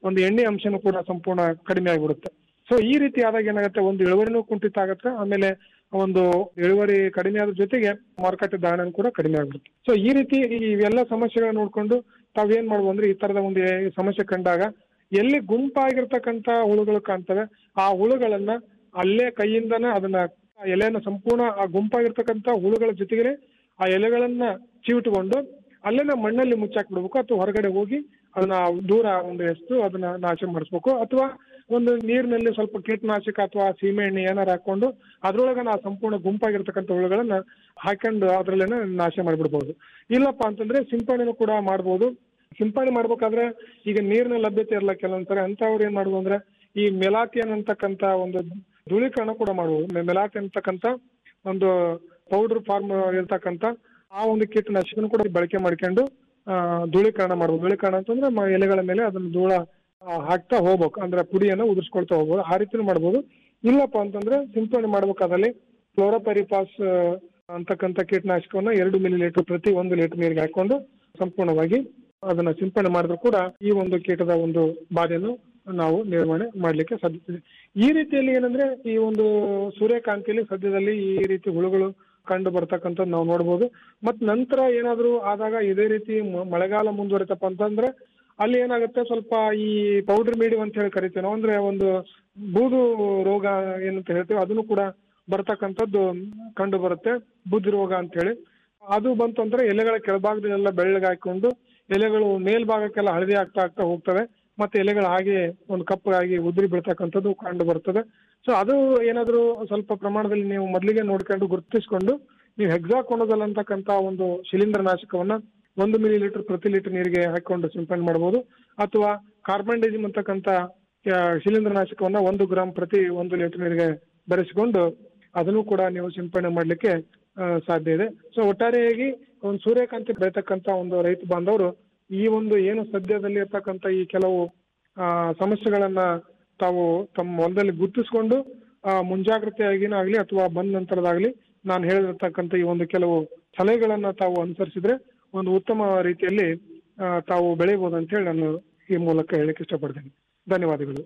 ಒಂದು ಎಣ್ಣೆ ಅಂಶನೂ ಕೂಡ ಸಂಪೂರ್ಣ ಕಡಿಮೆ ಆಗಿಬಿಡುತ್ತೆ ಸೊ ಈ ರೀತಿ ಆದಾಗ ಏನಾಗುತ್ತೆ ಒಂದು ಇಳುವರಿನೂ ಕುಂಠಿತ ಆಗುತ್ತೆ ಆಮೇಲೆ ಒಂದು ಇಳುವರಿ ಕಡಿಮೆ ಆದ್ರ ಜೊತೆಗೆ ಮಾರುಕಟ್ಟೆ ಧಾರಣೆ ಕೂಡ ಕಡಿಮೆ ಆಗ್ಬಿಡುತ್ತೆ ಸೊ ಈ ರೀತಿ ಇವೆಲ್ಲ ಸಮಸ್ಯೆಗಳನ್ನ ನೋಡ್ಕೊಂಡು ತಾವೇನ್ ಮಾಡ್ಬೋದು ಅಂದ್ರೆ ಈ ತರದ ಒಂದು ಏ- ಸಮಸ್ಯೆ ಕಂಡಾಗ ಎಲ್ಲಿ ಗುಂಪಾಗಿರ್ತಕ್ಕಂತ ಹುಳುಗಳು ಕಾಣ್ತವೆ ಆ ಹುಳುಗಳನ್ನ ಅಲ್ಲೇ ಕೈಯಿಂದನೇ ಅದನ್ನ ಆ ಎಲೆಯನ್ನ ಸಂಪೂರ್ಣ ಆ ಗುಂಪಾಗಿರ್ತಕ್ಕಂತ ಹುಳುಗಳ ಜೊತೆಗೆ ಆ ಎಲೆಗಳನ್ನ ಚಿವುಟ್ಕೊಂಡು ಅಲ್ಲೇನೆ ಮಣ್ಣಲ್ಲಿ ಮುಚ್ಚಾಕ್ಬಿಡ್ಬೇಕು ಅಥವಾ ಹೊರಗಡೆ ಹೋಗಿ ಅದನ್ನ ದೂರ ಒಂದು ಎಸ್ತು ಅದನ್ನ ನಾಶ ಮಾಡಿಸ್ಬೇಕು ಅಥವಾ ಒಂದು ನೀರಿನಲ್ಲಿ ಸ್ವಲ್ಪ ಕೀಟನಾಶಕ ಅಥವಾ ಸೀಮೆ ಎಣ್ಣೆ ಏನಾರು ಹಾಕೊಂಡು ಅದ್ರೊಳಗ ನಾ ಸಂಪೂರ್ಣ ಗುಂಪಾಗಿರ್ತಕ್ಕಂಥ ಹುಳುಗಳನ್ನ ಹಾಕೊಂಡು ಅದ್ರಲ್ಲೇನೆ ನಾಶ ಮಾಡಿಬಿಡ್ಬೋದು ಇಲ್ಲಪ್ಪ ಅಂತಂದ್ರೆ ಸಿಂಪಡಣೆನೂ ಕೂಡ ಮಾಡ್ಬೋದು ಸಿಂಪಡಣೆ ಮಾಡ್ಬೇಕಾದ್ರೆ ಈಗ ನೀರಿನ ಲಭ್ಯತೆ ಇರಲ್ಲ ಕೆಲವೊಂದ್ಸರಿ ಅಂತವ್ರು ಏನ್ ಮಾಡ್ಬೋದು ಅಂದ್ರೆ ಈ ಮೆಲಾತಿಯನ್ ಅಂತಕ್ಕಂತ ಒಂದು ಧೂಳೀಕರಣ ಕೂಡ ಮಾಡ್ಬೋದು ಮೆ- ಮೆಲಾತಿ ಅಂತಕ್ಕಂತ ಒಂದು ಪೌಡರ್ ಫಾರ್ಮ್ ಇರ್ತಕ್ಕಂತ ಆ ಒಂದು ಕೀಟನಾಶಕನ ಕೂಡ ಬಳಕೆ ಮಾಡ್ಕೊಂಡು ಆ, ಧೂಳೀಕರಣ ಮಾಡ್ಬೋದು ಧೂಳೀಕರಣ ಅಂತಂದ್ರೆ ಮ- ಎಲೆಗಳ ಮೇಲೆ ಅದನ್ನ ಧೂಳ ಆ, ಹಾಕ್ತಾ ಹೋಗ್ಬೇಕು ಅಂದ್ರೆ ಪುಡಿಯನ್ನ ಉದುರ್ಸ್ಕೊಳ್ತಾ ಹೋಗ್ಬೋದು ಆ ರೀತಿನೂ ಮಾಡ್ಬೋದು ಇಲ್ಲಪ್ಪ ಅಂತಂದ್ರೆ ಸಿಂಪಡಣೆ ಮಾಡ್ಬೇಕಾದಲ್ಲಿ ಕ್ಲೋರೋಪರಿಪಾಸ್ ಅಂತಕ್ಕಂಥ ಕೀಟನಾಶಕವನ್ನ ಎರಡು ಮಿಲಿ ಲೀಟರ್ ಪ್ರತಿ ಒಂದು ಲೀಟರ್ ನೀರಿಗೆ ಹಾಕೊಂಡು ಸಂಪೂರ್ಣವಾಗಿ ಅದನ್ನ ಸಿಂಪಡಣೆ ಮಾಡಿದ್ರು ಕೂಡ ಈ ಒಂದು ಕೀಟದ ಒಂದು ಬಾಧೆಯನ್ನು ನಾವು ನಿರ್ವಹಣೆ ಮಾಡ್ಲಿಕ್ಕೆ ಸಾಧ್ಯತೆ ಇದೆ ಈ ರೀತಿಯಲ್ಲಿ ಏನಂದ್ರೆ ಈ ಒಂದು ಸೂರ್ಯಕಾಂತಿಯಲ್ಲಿ ಸದ್ಯದಲ್ಲಿ ಈ ರೀತಿ ಹುಳುಗಳು ಕಂಡು ಬರ್ತಕ್ಕಂಥದ್ದು ನಾವು ನೋಡ್ಬೋದು ಮತ್ ನಂತರ ಏನಾದ್ರು ಆದಾಗ ಇದೇ ರೀತಿ ಮ- ಮಳೆಗಾಲ ಮುಂದುವರಿತಪ್ಪ ಅಂತಂದ್ರೆ ಅಲ್ಲಿ ಏನಾಗುತ್ತೆ ಸ್ವಲ್ಪ ಈ ಪೌಡರ್ ಮೀಡಿಯಂ ಅಂತ ಹೇಳಿ ಕರಿತೀವಿ ನಾವು ಅಂದ್ರೆ ಒಂದು ಬೂದು ರೋಗ ಏನಂತ ಹೇಳ್ತೀವಿ ಅದನ್ನು ಕೂಡ ಬರ್ತಕ್ಕಂಥದ್ದು ಕಂಡು ಬರುತ್ತೆ ಬೂದು ರೋಗ ಅಂತ ಹೇಳಿ ಅದು ಬಂತು ಅಂದ್ರೆ ಎಲೆಗಳ ಕೆಳಭಾಗದಲ್ಲೆಲ್ಲ ಬೆಳ್ಳಗೆ ಹಾಕೊಂಡು ಎಲೆಗಳು ಮೇಲ್ಭಾಗಕ್ಕೆಲ್ಲ ಹಳದಿ ಆಗ್ತಾ ಆಗ್ತಾ ಹೋಗ್ತವೆ ಮತ್ತೆ ಎಲೆಗಳು ಹಾಗೆ ಒಂದು ಕಪ್ಪಗಾಗಿ ಉದುರಿ ಬೀಳ್ತಕ್ಕಂಥದ್ದು ಕಂಡು ಬರ್ತದೆ ಸೊ ಅದು ಏನಾದ್ರು ಸ್ವಲ್ಪ ಪ್ರಮಾಣದಲ್ಲಿ ನೀವು ಮೊದಲಿಗೆ ನೋಡ್ಕೊಂಡು ಗುರುತಿಸ್ಕೊಂಡು ನೀವು ಹೆಕ್ಸಾಕೋನೋದಲ್ ಅಂತಕ್ಕಂಥ ಒಂದು ಶಿಲೀಂಧ್ರ ನಾಶಕವನ್ನ ಒಂದು ಮಿಲಿ ಲೀಟರ್ ಪ್ರತಿ ಲೀಟರ್ ನೀರಿಗೆ ಹಾಕೊಂಡು ಸಿಂಪಡಣೆ ಮಾಡಬಹುದು ಅಥವಾ ಕಾರ್ಬನ್ಡೈಸಿಮ್ ಅಂತಕ್ಕಂಥ ಆ, ಶಿಲೀಂಧ್ರ ನಾಶಕವನ್ನ ಒಂದು ಗ್ರಾಮ್ ಪ್ರತಿ ಒಂದು ಲೀಟರ್ ನೀರಿಗೆ ಬೆರೆಸಿಕೊಂಡು ಅದನ್ನು ಕೂಡ ನೀವು ಸಿಂಪಡಣೆ ಮಾಡ್ಲಿಕ್ಕೆ ಆ, ಸಾಧ್ಯ ಇದೆ ಸೊ ಒಟ್ಟಾರೆಯಾಗಿ ಒಂದು ಸೂರ್ಯಕಾಂತಿ ಬೆಳತಕ್ಕಂತ ಒಂದು ರೈತ ಬಾಂಧವರು ಈ ಒಂದು ಏನು ಸದ್ಯದಲ್ಲಿ ಇರ್ತಕ್ಕಂಥ ಈ ಕೆಲವು ಆ, ಸಮಸ್ಯೆಗಳನ್ನ ತಾವು ತಮ್ಮ ಹೊಲದಲ್ಲಿ ಗುರುತಿಸ್ಕೊಂಡು ಆ, ಮುಂಜಾಗ್ರತೆಯಾಗಿನೇ ಆಗ್ಲಿ ಅಥವಾ ಬಂದ ನಂತರದಾಗ್ಲಿ ನಾನು ಹೇಳಿರ್ತಕ್ಕಂಥ ಈ ಒಂದು ಕೆಲವು ಸಲಹೆಗಳನ್ನ ತಾವು ಅನುಸರಿಸಿದ್ರೆ ಒಂದು ಉತ್ತಮ ರೀತಿಯಲ್ಲಿ ಆ, ತಾವು ಬೆಳಿಬಹುದು ಅಂತ ಹೇಳಿ ನಾನು ಈ ಮೂಲಕ ಹೇಳಕ್ಕೆ ಇಷ್ಟಪಡ್ತೇನೆ ಧನ್ಯವಾದಗಳು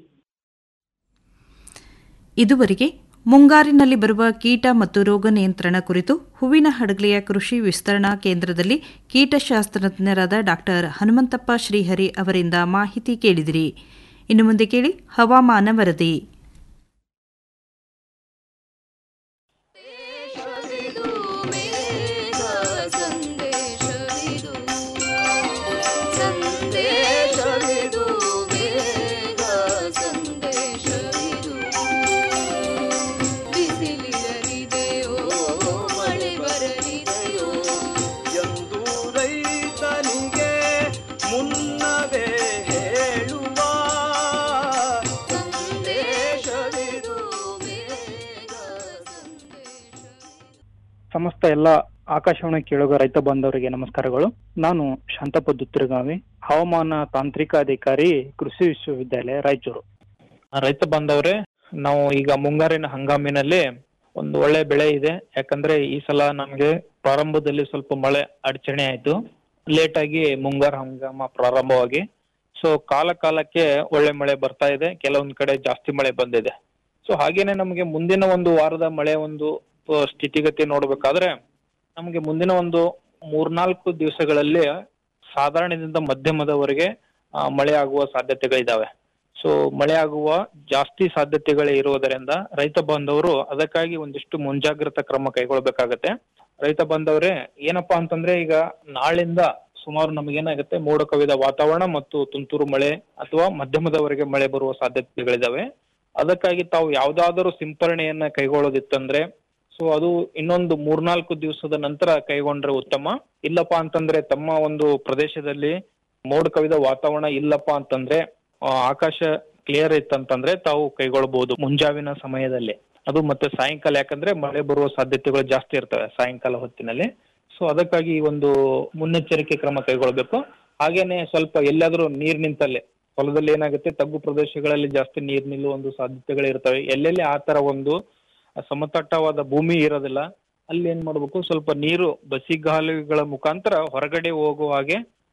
ಇದುವರೆಗೆ ಮುಂಗಾರಿನಲ್ಲಿ ಬರುವ ಕೀಟ ಮತ್ತು ರೋಗ ನಿಯಂತ್ರಣ ಕುರಿತು ಹೂವಿನ ಹಡಗಲಿಯ ಕೃಷಿ ವಿಸ್ತರಣಾ ಕೇಂದ್ರದಲ್ಲಿ ಕೀಟಶಾಸ್ತ್ರಜ್ಞರಾದ ಡಾ ಹನುಮಂತಪ್ಪ ಶ್ರೀಹರಿ ಅವರಿಂದ ಮಾಹಿತಿ ಕೇಳಿದಿರಿ ಇನ್ನು ಮುಂದೆ ಕೇಳಿ ಹವಾಮಾನ ವರದಿ
ಸಂದೇಶವಿದು ಬೇಗ ಸಂದೇಶವಿದು ಬಿಸಿಲಿರಲಿದೆಯೋ ಮಳೆ ಬರಲಿದೆಯೋ
ಎಂದು ರೈತನಿಗೆ ಮುನ್ನವೇ ಹೇಳುವ
ಸಂದೇಶವಿದು
ಸಮಸ್ತ ಎಲ್ಲ ಆಕಾಶವಾಣಿ ಕೇಳುಗ ರೈತ ಬಾಂಧವರಿಗೆ ನಮಸ್ಕಾರಗಳು ನಾನು ಶಾಂತಪ್ಪ ದುತ್ತರಗಾವಿ ಹವಾಮಾನ ತಾಂತ್ರಿಕ ಅಧಿಕಾರಿ ಕೃಷಿ ವಿಶ್ವವಿದ್ಯಾಲಯ ರಾಯಚೂರು ರೈತ ಬಾಂಧವರೇ ನಾವು ಈಗ ಮುಂಗಾರಿನ ಹಂಗಾಮಿನಲ್ಲಿ ಒಂದು ಒಳ್ಳೆ ಬೆಳೆ ಇದೆ ಯಾಕಂದ್ರೆ ಈ ಸಲ ನಮಗೆ ಪ್ರಾರಂಭದಲ್ಲಿ ಸ್ವಲ್ಪ ಮಳೆ ಅಡಚಣೆ ಆಯ್ತು ಲೇಟ್ ಆಗಿ ಮುಂಗಾರು ಹಂಗಾಮ ಪ್ರಾರಂಭವಾಗಿ ಸೊ ಕಾಲ ಕಾಲಕ್ಕೆ ಒಳ್ಳೆ ಮಳೆ ಬರ್ತಾ ಇದೆ ಕೆಲವೊಂದ್ ಕಡೆ ಜಾಸ್ತಿ ಮಳೆ ಬಂದಿದೆ ಸೊ ಹಾಗೇನೆ ನಮಗೆ ಮುಂದಿನ ಒಂದು ವಾರದ ಮಳೆ ಒಂದು ಆ, ಸ್ಥಿತಿಗತಿ ನೋಡ್ಬೇಕಾದ್ರೆ ನಮಗೆ ಮುಂದಿನ ಒಂದು ಮೂರ್ನಾಲ್ಕು ದಿವಸಗಳಲ್ಲಿ ಸಾಧಾರಣದಿಂದ ಮಧ್ಯಮದವರೆಗೆ ಆ, ಮಳೆ ಆಗುವ ಸಾಧ್ಯತೆಗಳಿದಾವೆ ಸೊ ಮಳೆ ಆಗುವ ಜಾಸ್ತಿ ಸಾಧ್ಯತೆಗಳೇ ಇರುವುದರಿಂದ ರೈತ ಬಾಂಧವರು ಅದಕ್ಕಾಗಿ ಒಂದಿಷ್ಟು ಮುಂಜಾಗ್ರತಾ ಕ್ರಮ ಕೈಗೊಳ್ಬೇಕಾಗತ್ತೆ ರೈತ ಬಾಂಧವರೇ ಏನಪ್ಪಾ ಅಂತಂದ್ರೆ ಈಗ ನಾಳಿಂದ ಸುಮಾರು ನಮಗೇನಾಗುತ್ತೆ ಮೋಡ ಕವಿದ ವಾತಾವರಣ ಮತ್ತು ತುಂತುರು ಮಳೆ ಅಥವಾ ಮಧ್ಯಮದವರೆಗೆ ಮಳೆ ಬರುವ ಸಾಧ್ಯತೆಗಳಿದಾವೆ ಅದಕ್ಕಾಗಿ ತಾವು ಯಾವ್ದಾದರೂ ಸಿಂಪರಣೆಯನ್ನ ಕೈಗೊಳ್ಳೋದಿತ್ತಂದ್ರೆ ಸೊ ಅದು ಇನ್ನೊಂದು ಮೂರ್ನಾಲ್ಕು ದಿವಸದ ನಂತರ ಕೈಗೊಂಡ್ರೆ ಉತ್ತಮ ಇಲ್ಲಪ್ಪ ಅಂತಂದ್ರೆ ತಮ್ಮ ಒಂದು ಪ್ರದೇಶದಲ್ಲಿ ಮೋಡ ಕವಿದ ವಾತಾವರಣ ಇಲ್ಲಪ್ಪ ಅಂತಂದ್ರೆ ಆ, ಆಕಾಶ ಕ್ಲಿಯರ್ ಇತ್ತಂತಂದ್ರೆ ತಾವು ಕೈಗೊಳ್ಬಹುದು ಮುಂಜಾವಿನ ಸಮಯದಲ್ಲಿ ಅದು ಮತ್ತೆ ಸಾಯಂಕಾಲ ಯಾಕಂದ್ರೆ ಮಳೆ ಬರುವ ಸಾಧ್ಯತೆಗಳು ಜಾಸ್ತಿ ಇರ್ತವೆ ಸಾಯಂಕಾಲ ಹೊತ್ತಿನಲ್ಲಿ ಸೊ ಅದಕ್ಕಾಗಿ ಈ ಒಂದು ಮುನ್ನೆಚ್ಚರಿಕೆ ಕ್ರಮ ಕೈಗೊಳ್ಬೇಕು ಹಾಗೇನೆ ಸ್ವಲ್ಪ ಎಲ್ಲಾದ್ರೂ ನೀರ್ ನಿಂತಲ್ಲೇ ಹೊಲದಲ್ಲಿ ಏನಾಗುತ್ತೆ ತಗ್ಗು ಪ್ರದೇಶಗಳಲ್ಲಿ ಜಾಸ್ತಿ ನೀರ್ ನಿಲ್ಲುವ ಒಂದು ಸಾಧ್ಯತೆಗಳು ಇರ್ತವೆ ಎಲ್ಲೆಲ್ಲಿ ಆ ತರ ಒಂದು ಸಮತಟ್ಟವಾದ ಭೂಮಿ ಇರೋದಿಲ್ಲ ಅಲ್ಲಿ ಏನ್ ಮಾಡ್ಬೇಕು ಸ್ವಲ್ಪ ನೀರು ಬಸಿಗಾಲುಗಳ ಮುಖಾಂತರ ಹೊರಗಡೆ ಹೋಗುವ ಹಾಗೆ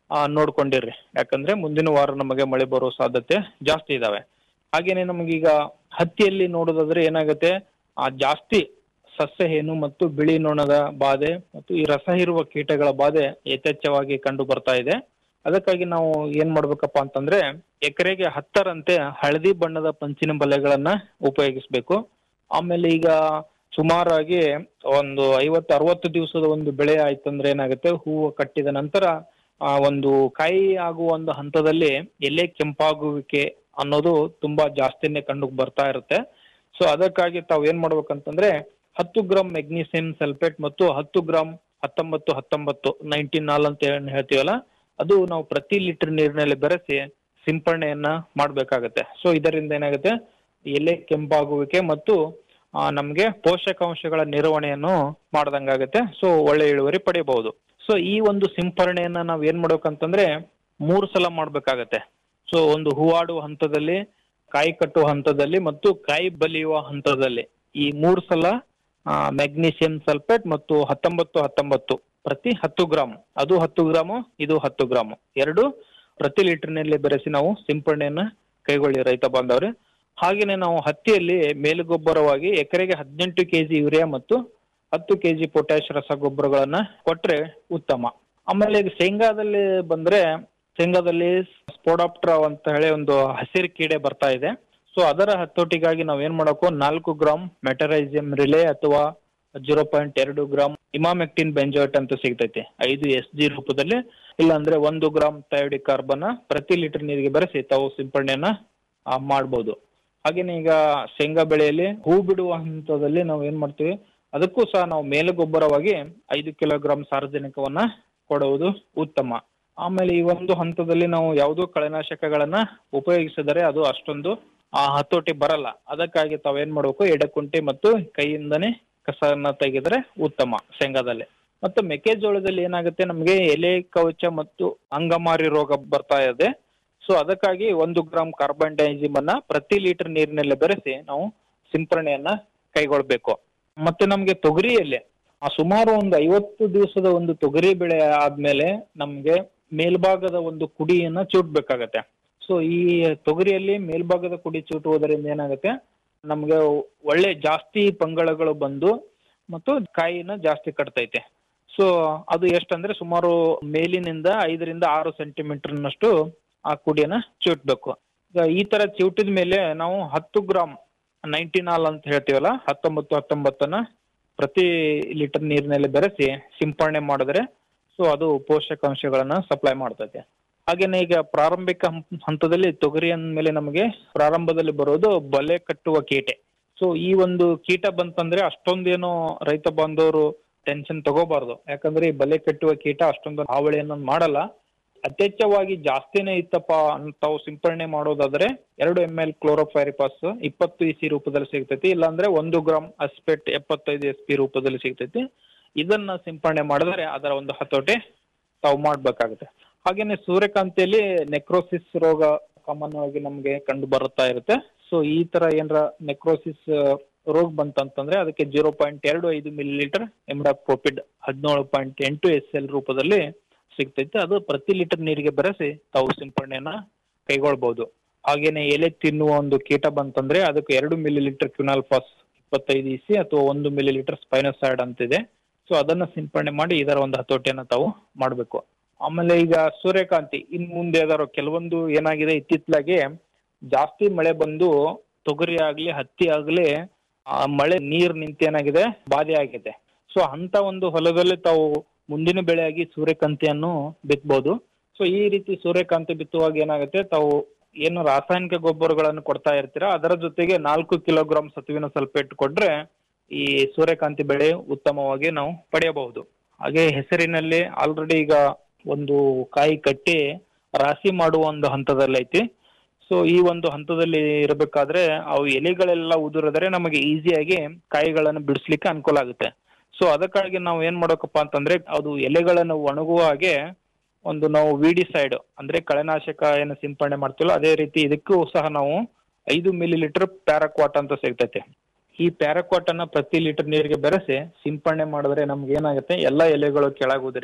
ಆ, ನೋಡ್ಕೊಂಡಿರ್ರಿ ಯಾಕಂದ್ರೆ ಮುಂದಿನ ವಾರ ನಮಗೆ ಮಳೆ ಬರೋ ಸಾಧ್ಯತೆ ಜಾಸ್ತಿ ಇದಾವೆ ಹಾಗೇನೆ ನಮಗೀಗ ಹತ್ತಿಯಲ್ಲಿ ನೋಡೋದಾದ್ರೆ ಏನಾಗುತ್ತೆ ಆ ಜಾಸ್ತಿ ಸಸ್ಯ ಹೇನು ಮತ್ತು ಬಿಳಿ ನೊಣದ ಬಾಧೆ ಮತ್ತು ಈ ರಸ ಹೀರುವ ಕೀಟಗಳ ಬಾಧೆ ಯಥೇಚ್ಛವಾಗಿ ಕಂಡು ಬರ್ತಾ ಇದೆ ಅದಕ್ಕಾಗಿ ನಾವು ಏನ್ ಮಾಡ್ಬೇಕಪ್ಪ ಅಂತಂದ್ರೆ ಎಕರೆಗೆ ಹತ್ತರಂತೆ ಹಳದಿ ಬಣ್ಣದ ಪಂಚಿನ ಬಲೆಗಳನ್ನ ಉಪಯೋಗಿಸ್ಬೇಕು ಆಮೇಲೆ ಈಗ ಸುಮಾರಾಗಿ ಒಂದು ಐವತ್ತು ಅರವತ್ತು ದಿವಸದ ಒಂದು ಬೆಳೆ ಆಯ್ತಂದ್ರೆ ಏನಾಗುತ್ತೆ ಹೂವು ಕಟ್ಟಿದ ನಂತರ ಆ ಒಂದು ಕಾಯಿ ಆಗುವ ಒಂದು ಹಂತದಲ್ಲಿ ಎಲೆ ಕೆಂಪಾಗುವಿಕೆ ಅನ್ನೋದು ತುಂಬಾ ಜಾಸ್ತಿನೇ ಕಂಡು ಬರ್ತಾ ಇರುತ್ತೆ ಸೊ ಅದಕ್ಕಾಗಿ ತಾವು ಏನ್ ಮಾಡ್ಬೇಕಂತಂದ್ರೆ ಹತ್ತು ಗ್ರಾಮ್ ಮೆಗ್ನೀಸಿಯಂ ಸಲ್ಫೇಟ್ ಮತ್ತು ಹತ್ತು ಗ್ರಾಮ್ ಹತ್ತೊಂಬತ್ತು ಹತ್ತೊಂಬತ್ತು ನೈನ್ಟೀನ್ ನಾಲ್ ಅಂತ ಏನ್ ಹೇಳ್ತೀವಲ್ಲ ಅದು ನಾವು ಪ್ರತಿ ಲೀಟರ್ ನೀರಿನಲ್ಲಿ ಬೆರೆಸಿ ಸಿಂಪರಣೆಯನ್ನ ಮಾಡ್ಬೇಕಾಗತ್ತೆ ಸೊ ಇದರಿಂದ ಏನಾಗುತ್ತೆ ಎಲೆ ಕೆಂಪಾಗುವಿಕೆ ಮತ್ತು ಆ, ನಮ್ಗೆ ಪೋಷಕಾಂಶಗಳ ನಿರ್ವಹಣೆಯನ್ನು ಮಾಡ್ದಂಗಾಗತ್ತೆ ಸೊ ಒಳ್ಳೆ ಇಳುವರಿ ಪಡೆಯಬಹುದು ಸೊ ಈ ಒಂದು ಸಿಂಪರಣೆಯನ್ನ ನಾವ್ ಏನ್ ಮಾಡ್ಬೇಕಂತಂದ್ರೆ ಮೂರು ಸಲ ಮಾಡ್ಬೇಕಾಗತ್ತೆ ಸೊ ಒಂದು ಹೂವಾಡುವ ಹಂತದಲ್ಲಿ ಕಾಯಿ ಕಟ್ಟುವ ಹಂತದಲ್ಲಿ ಮತ್ತು ಕಾಯಿ ಬಲಿಯುವ ಹಂತದಲ್ಲಿ ಈ ಮೂರು ಸಲ ಮೆಗ್ನೀಷಿಯಂ ಸಲ್ಫೇಟ್ ಮತ್ತು ಹತ್ತೊಂಬತ್ತು ಹತ್ತೊಂಬತ್ತು ಪ್ರತಿ ಹತ್ತು ಗ್ರಾಮ್ ಅದು ಹತ್ತು ಗ್ರಾಮು ಇದು ಹತ್ತು ಗ್ರಾಮು ಎರಡು ಪ್ರತಿ ಲೀಟರ್ನಲ್ಲಿ ಬೆರೆಸಿ ನಾವು ಸಿಂಪರಣೆಯನ್ನ ಕೈಗೊಳ್ಳಿ ರೈತ ಬಾಂಧವ್ರೆ ಹಾಗೇನೆ ನಾವು ಹತ್ತಿಯಲ್ಲಿ ಮೇಲುಗೊಬ್ಬರವಾಗಿ ಎಕರೆಗೆ ಹದಿನೆಂಟು ಕೆಜಿ ಯೂರಿಯಾ ಮತ್ತು ಹತ್ತು ಕೆಜಿ ಪೊಟ್ಯಾಶ್ ರಸಗೊಬ್ಬರಗಳನ್ನ ಕೊಟ್ರೆ ಉತ್ತಮ ಆಮೇಲೆ ಈಗ ಶೇಂಗಾದಲ್ಲಿ ಬಂದ್ರೆ ಶೇಂಗಾದಲ್ಲಿ ಸ್ಪೋಡಾಪ್ಟ್ರಾ ಅಂತ ಹೇಳಿ ಒಂದು ಹಸಿರು ಕೀಡೆ ಬರ್ತಾ ಇದೆ ಸೊ ಅದರ ಹತೋಟಿಗಾಗಿ ನಾವ್ ಏನ್ ಮಾಡಬೇಕು ನಾಲ್ಕು ಗ್ರಾಮ್ ಮೆಟರೈಸಿಯಂ ರಿಲೇ ಅಥವಾ ಜೀರೋ ಪಾಯಿಂಟ್ ಎರಡು ಗ್ರಾಮ್ ಇಮಾಮೆಕ್ಟಿನ್ ಬೆಂಜೋಯಟ್ ಅಂತ ಸಿಗ್ತೈತಿ ಐದು ಎಸ್ ಜಿ ರೂಪದಲ್ಲಿ ಇಲ್ಲಾಂದ್ರೆ ಒಂದು ಗ್ರಾಮ್ ಥಯೋಡಿ ಕಾರ್ಬನ್ ಪ್ರತಿ ಲೀಟರ್ ನೀರಿಗೆ ಬೆರೆಸಿ ತಾವು ಸಿಂಪರಣೆಯನ್ನ ಆ, ಮಾಡ್ಬೋದು ಹಾಗೇನೆ ಈಗ ಶೇಂಗಾ ಬೆಳೆಯಲ್ಲಿ ಹೂ ಬಿಡುವ ಹಂತದಲ್ಲಿ ನಾವು ಏನ್ ಮಾಡ್ತೀವಿ ಅದಕ್ಕೂ ಸಹ ನಾವು ಮೇಲುಗೊಬ್ಬರವಾಗಿ ಐದು ಕಿಲೋಗ್ರಾಂ ಸಾರಜನಕವನ್ನ ಕೊಡುವುದು ಉತ್ತಮ ಆಮೇಲೆ ಈ ಒಂದು ಹಂತದಲ್ಲಿ ನಾವು ಯಾವುದೋ ಕಳೆನಾಶಕಗಳನ್ನ ಉಪಯೋಗಿಸಿದರೆ ಅದು ಅಷ್ಟೊಂದು ಆ ಹತೋಟಿ ಬರಲ್ಲ ಅದಕ್ಕಾಗಿ ತಾವೇನ್ ಮಾಡ್ಬೇಕು ಎಡಕುಂಟೆ ಮತ್ತು ಕೈಯಿಂದನೇ ಕಸವನ್ನ ತೆಗೆದ್ರೆ ಉತ್ತಮ ಶೇಂಗಾದಲ್ಲಿ ಮತ್ತು ಮೆಕ್ಕೆಜೋಳದಲ್ಲಿ ಏನಾಗುತ್ತೆ ನಮಗೆ ಎಲೆ ಕವಚ ಮತ್ತು ಅಂಗಮಾರಿ ರೋಗ ಬರ್ತಾ ಇದೆ ಸೊ ಅದಕ್ಕಾಗಿ ಒಂದು ಗ್ರಾಮ್ ಕಾರ್ಬನ್ ಡೈಜಿಮ್ ಅನ್ನ ಪ್ರತಿ ಲೀಟರ್ ನೀರಿನಲ್ಲಿ ಬೆರೆಸಿ ನಾವು ಸಿಂಪರಣೆಯನ್ನ ಕೈಗೊಳ್ಬೇಕು ಮತ್ತೆ ನಮ್ಗೆ ತೊಗರಿಯಲ್ಲಿ ಆ ಸುಮಾರು ಒಂದು ಐವತ್ತು ದಿವಸದ ಒಂದು ತೊಗರಿ ಬೆಳೆ ಆದ್ಮೇಲೆ ನಮ್ಗೆ ಮೇಲ್ಭಾಗದ ಒಂದು ಕುಡಿಯನ್ನ ಚೂಟ್ಬೇಕಾಗತ್ತೆ ಸೊ ಈ ತೊಗರಿಯಲ್ಲಿ ಮೇಲ್ಭಾಗದ ಕುಡಿ ಚೂಟುವುದರಿಂದ ಏನಾಗುತ್ತೆ ನಮ್ಗೆ ಒಳ್ಳೆ ಜಾಸ್ತಿ ಪಂಗಳಗಳು ಬಂದು ಮತ್ತು ಕಾಯಿನ ಜಾಸ್ತಿ ಕಟ್ತೈತೆ ಸೊ ಅದು ಎಷ್ಟಂದ್ರೆ ಸುಮಾರು ಮೇಲಿನಿಂದ ಐದರಿಂದ ಆರು ಸೆಂಟಿಮೀಟರ್ನಷ್ಟು ಆ ಕುಡಿಯನ್ನ ಚಿವುಟ್ಬೇಕು ಈಗ ಈ ತರ ಚಿವುಟಿದ ಮೇಲೆ ನಾವು ಹತ್ತು ಗ್ರಾಮ್ ನೈಂಟಿನಾಲ್ ಅಂತ ಹೇಳ್ತೀವಲ್ಲ ಹತ್ತೊಂಬತ್ತು ಹತ್ತೊಂಬತ್ತನ್ನ ಪ್ರತಿ ಲೀಟರ್ ನೀರಿನಲ್ಲಿ ಬೆರೆಸಿ ಸಿಂಪರಣೆ ಮಾಡಿದ್ರೆ ಸೊ ಅದು ಪೋಷಕಾಂಶಗಳನ್ನ ಸಪ್ಲೈ ಮಾಡ್ತೈತೆ ಹಾಗೇನೆ ಈಗ ಪ್ರಾರಂಭಿಕ ಹಂ- ಹಂತದಲ್ಲಿ ತೊಗರಿ ಅಂದ್ಮೇಲೆ ನಮಗೆ ಪ್ರಾರಂಭದಲ್ಲಿ ಬರೋದು ಬಲೆ ಕಟ್ಟುವ ಕೀಟೆ ಸೊ ಈ ಒಂದು ಕೀಟ ಬಂತಂದ್ರೆ ಅಷ್ಟೊಂದೇನು ರೈತ ಬಾಂಧವರು ಟೆನ್ಷನ್ ತಗೋಬಾರ್ದು ಯಾಕಂದ್ರೆ ಈ ಬಲೆ ಕಟ್ಟುವ ಕೀಟ ಅಷ್ಟೊಂದು ಹಾವಳಿಯನ್ನ ಮಾಡಲ್ಲ ಅತ್ಯಚ್ಛವಾಗಿ ಜಾಸ್ತಿನೇ ಇತ್ತಪ್ಪ ಅಂತ ತಾವು ಸಿಂಪರಣೆ ಮಾಡೋದಾದ್ರೆ ಎರಡು ಎಂ ಎಲ್ ಕ್ಲೋರೋಫೈರಿಪಾಸ್ ಇಪ್ಪತ್ತು ಇಸಿ ರೂಪದಲ್ಲಿ ಸಿಗ್ತೈತಿ ಇಲ್ಲಾಂದ್ರೆ ಒಂದು ಗ್ರಾಮ್ ಅಸ್ಪೆಟ್ ಎಪ್ಪತ್ತೈದು ಎಸ್ ಪಿ ರೂಪದಲ್ಲಿ ಸಿಗ್ತೈತಿ ಇದನ್ನ ಸಿಂಪರಣೆ ಮಾಡಿದ್ರೆ ಅದರ ಒಂದು ಹತೋಟಿ ತಾವು ಮಾಡ್ಬೇಕಾಗುತ್ತೆ ಹಾಗೇನೆ ಸೂರ್ಯಕಾಂತಿಯಲ್ಲಿ ನೆಕ್ರೋಸಿಸ್ ರೋಗ ಸಾಮಾನ್ಯವಾಗಿ ನಮ್ಗೆ ಕಂಡು ಬರುತ್ತಾ ಇರುತ್ತೆ ಸೊ ಈ ತರ ಏನಾರ ನೆಕ್ರೋಸಿಸ್ ರೋಗ ಬಂತಂತಂದ್ರೆ ಅದಕ್ಕೆ ಜೀರೋ ಪಾಯಿಂಟ್ ಎರಡು ಐದು ಮಿಲಿ ಲೀಟರ್ ಎಮ್ಡಾಕ್ರೋಪಿಡ್ ಹದಿನೇಳು ಪಾಯಿಂಟ್ ಎಂಟು ಎಸ್ ಎಲ್ ರೂಪದಲ್ಲಿ ಸಿಗ್ತೈತೆ ಅದು ಪ್ರತಿ ಲೀಟರ್ ನೀರಿಗೆ ಬೆರೆಸಿ ತಾವು ಸಿಂಪರಣೆಯನ್ನ ಕೈಗೊಳ್ಬಹುದು ಹಾಗೇನೆ ಎಲೆ ತಿನ್ನುವ ಒಂದು ಕೀಟ ಬಂತಂದ್ರೆ ಅದಕ್ಕೆ ಎರಡು ಮಿಲಿ ಲೀಟರ್ ಕ್ಯುನಾಲ್ಫಾಸ್ ಇಪ್ಪತ್ತೈದು ಇಸಿ ಅಥವಾ ಒಂದು ಮಿಲಿ ಲೀಟರ್ ಸ್ಪೈನೋಸೈಡ್ ಅಂತಿದೆ ಸೊ ಅದನ್ನ ಸಿಂಪರಣೆ ಮಾಡಿ ಇದರ ಒಂದು ಹತೋಟಿಯನ್ನ ತಾವು ಮಾಡಬೇಕು ಆಮೇಲೆ ಈಗ ಸೂರ್ಯಕಾಂತಿ ಇನ್ ಮುಂದೆ ಯಾವ್ದಾದ್ರು ಕೆಲವೊಂದು ಏನಾಗಿದೆ ಇತ್ತಿತ್ತಲಾಗೆ ಜಾಸ್ತಿ ಮಳೆ ಬಂದು ತೊಗರಿ ಆಗ್ಲಿ ಹತ್ತಿ ಆಗ್ಲಿ ಆ ಮಳೆ ನೀರ್ ನಿಂತ ಏನಾಗಿದೆ ಬಾಧೆ ಆಗಿದೆ ಸೊ ಅಂತ ಒಂದು ಹೊಲದಲ್ಲಿ ತಾವು ಮುಂದಿನ ಬೆಳೆಯಾಗಿ ಸೂರ್ಯಕಾಂತಿಯನ್ನು ಬಿತ್ತಬಹುದು ಸೊ ಈ ರೀತಿ ಸೂರ್ಯಕಾಂತಿ ಬಿತ್ತುವಾಗ ಏನಾಗುತ್ತೆ ತಾವು ಏನು ರಾಸಾಯನಿಕ ಗೊಬ್ಬರಗಳನ್ನು ಕೊಡ್ತಾ ಇರ್ತೀರಾ ಅದರ ಜೊತೆಗೆ ನಾಲ್ಕು ಕಿಲೋಗ್ರಾಂ ಸತುವಿನ ಸಲ್ಫೇಟ್ ಕೊಟ್ರೆ ಈ ಸೂರ್ಯಕಾಂತಿ ಬೆಳೆ ಉತ್ತಮವಾಗಿ ನಾವು ಪಡೆಯಬಹುದು ಹಾಗೆ ಹೆಸರಿನಲ್ಲಿ ಆಲ್ರೆಡಿ ಈಗ ಒಂದು ಕಾಯಿ ಕಟ್ಟಿ ರಾಶಿ ಮಾಡುವ ಒಂದು ಹಂತದಲ್ಲೈತಿ ಸೊ ಈ ಒಂದು ಹಂತದಲ್ಲಿ ಇರಬೇಕಾದ್ರೆ ಅವು ಎಲೆಗಳೆಲ್ಲ ಉದುರಿದ್ರೆ ನಮಗೆ ಈಸಿಯಾಗಿ ಕಾಯಿಗಳನ್ನು ಬಿಡಿಸ್ಲಿಕ್ಕೆ ಅನುಕೂಲ ಆಗುತ್ತೆ ಸೊ ಅದಕ್ಕಾಗಿ ನಾವು ಏನ್ ಮಾಡ್ಬೇಕಪ್ಪ ಅಂತಂದ್ರೆ ಅದು ಎಲೆಗಳನ್ನು ಒಣಗುವ ಹಾಗೆ ಒಂದು ನಾವು ವಿಡಿಸೈಡ್ ಅಂದ್ರೆ ಕಳೆನಾಶಕ ಏನು ಸಿಂಪರಣೆ ಮಾಡ್ತೀವಲ್ಲ ಅದೇ ರೀತಿ ಇದಕ್ಕೂ ಸಹ ನಾವು ಐದು ಮಿಲಿ ಲೀಟರ್ ಪ್ಯಾರಾಕ್ವಾಟ್ ಅಂತ ಸಿಗ್ತೈತೆ ಈ ಪ್ಯಾರಾಕ್ವಾಟ್ ಅನ್ನ ಪ್ರತಿ ಲೀಟರ್ ನೀರಿಗೆ ಬೆರೆಸಿ ಸಿಂಪರಣೆ ಮಾಡಿದ್ರೆ ನಮ್ಗೆ ಏನಾಗುತ್ತೆ ಎಲ್ಲಾ ಎಲೆಗಳು ಕೆಳಗುದ್ರಿ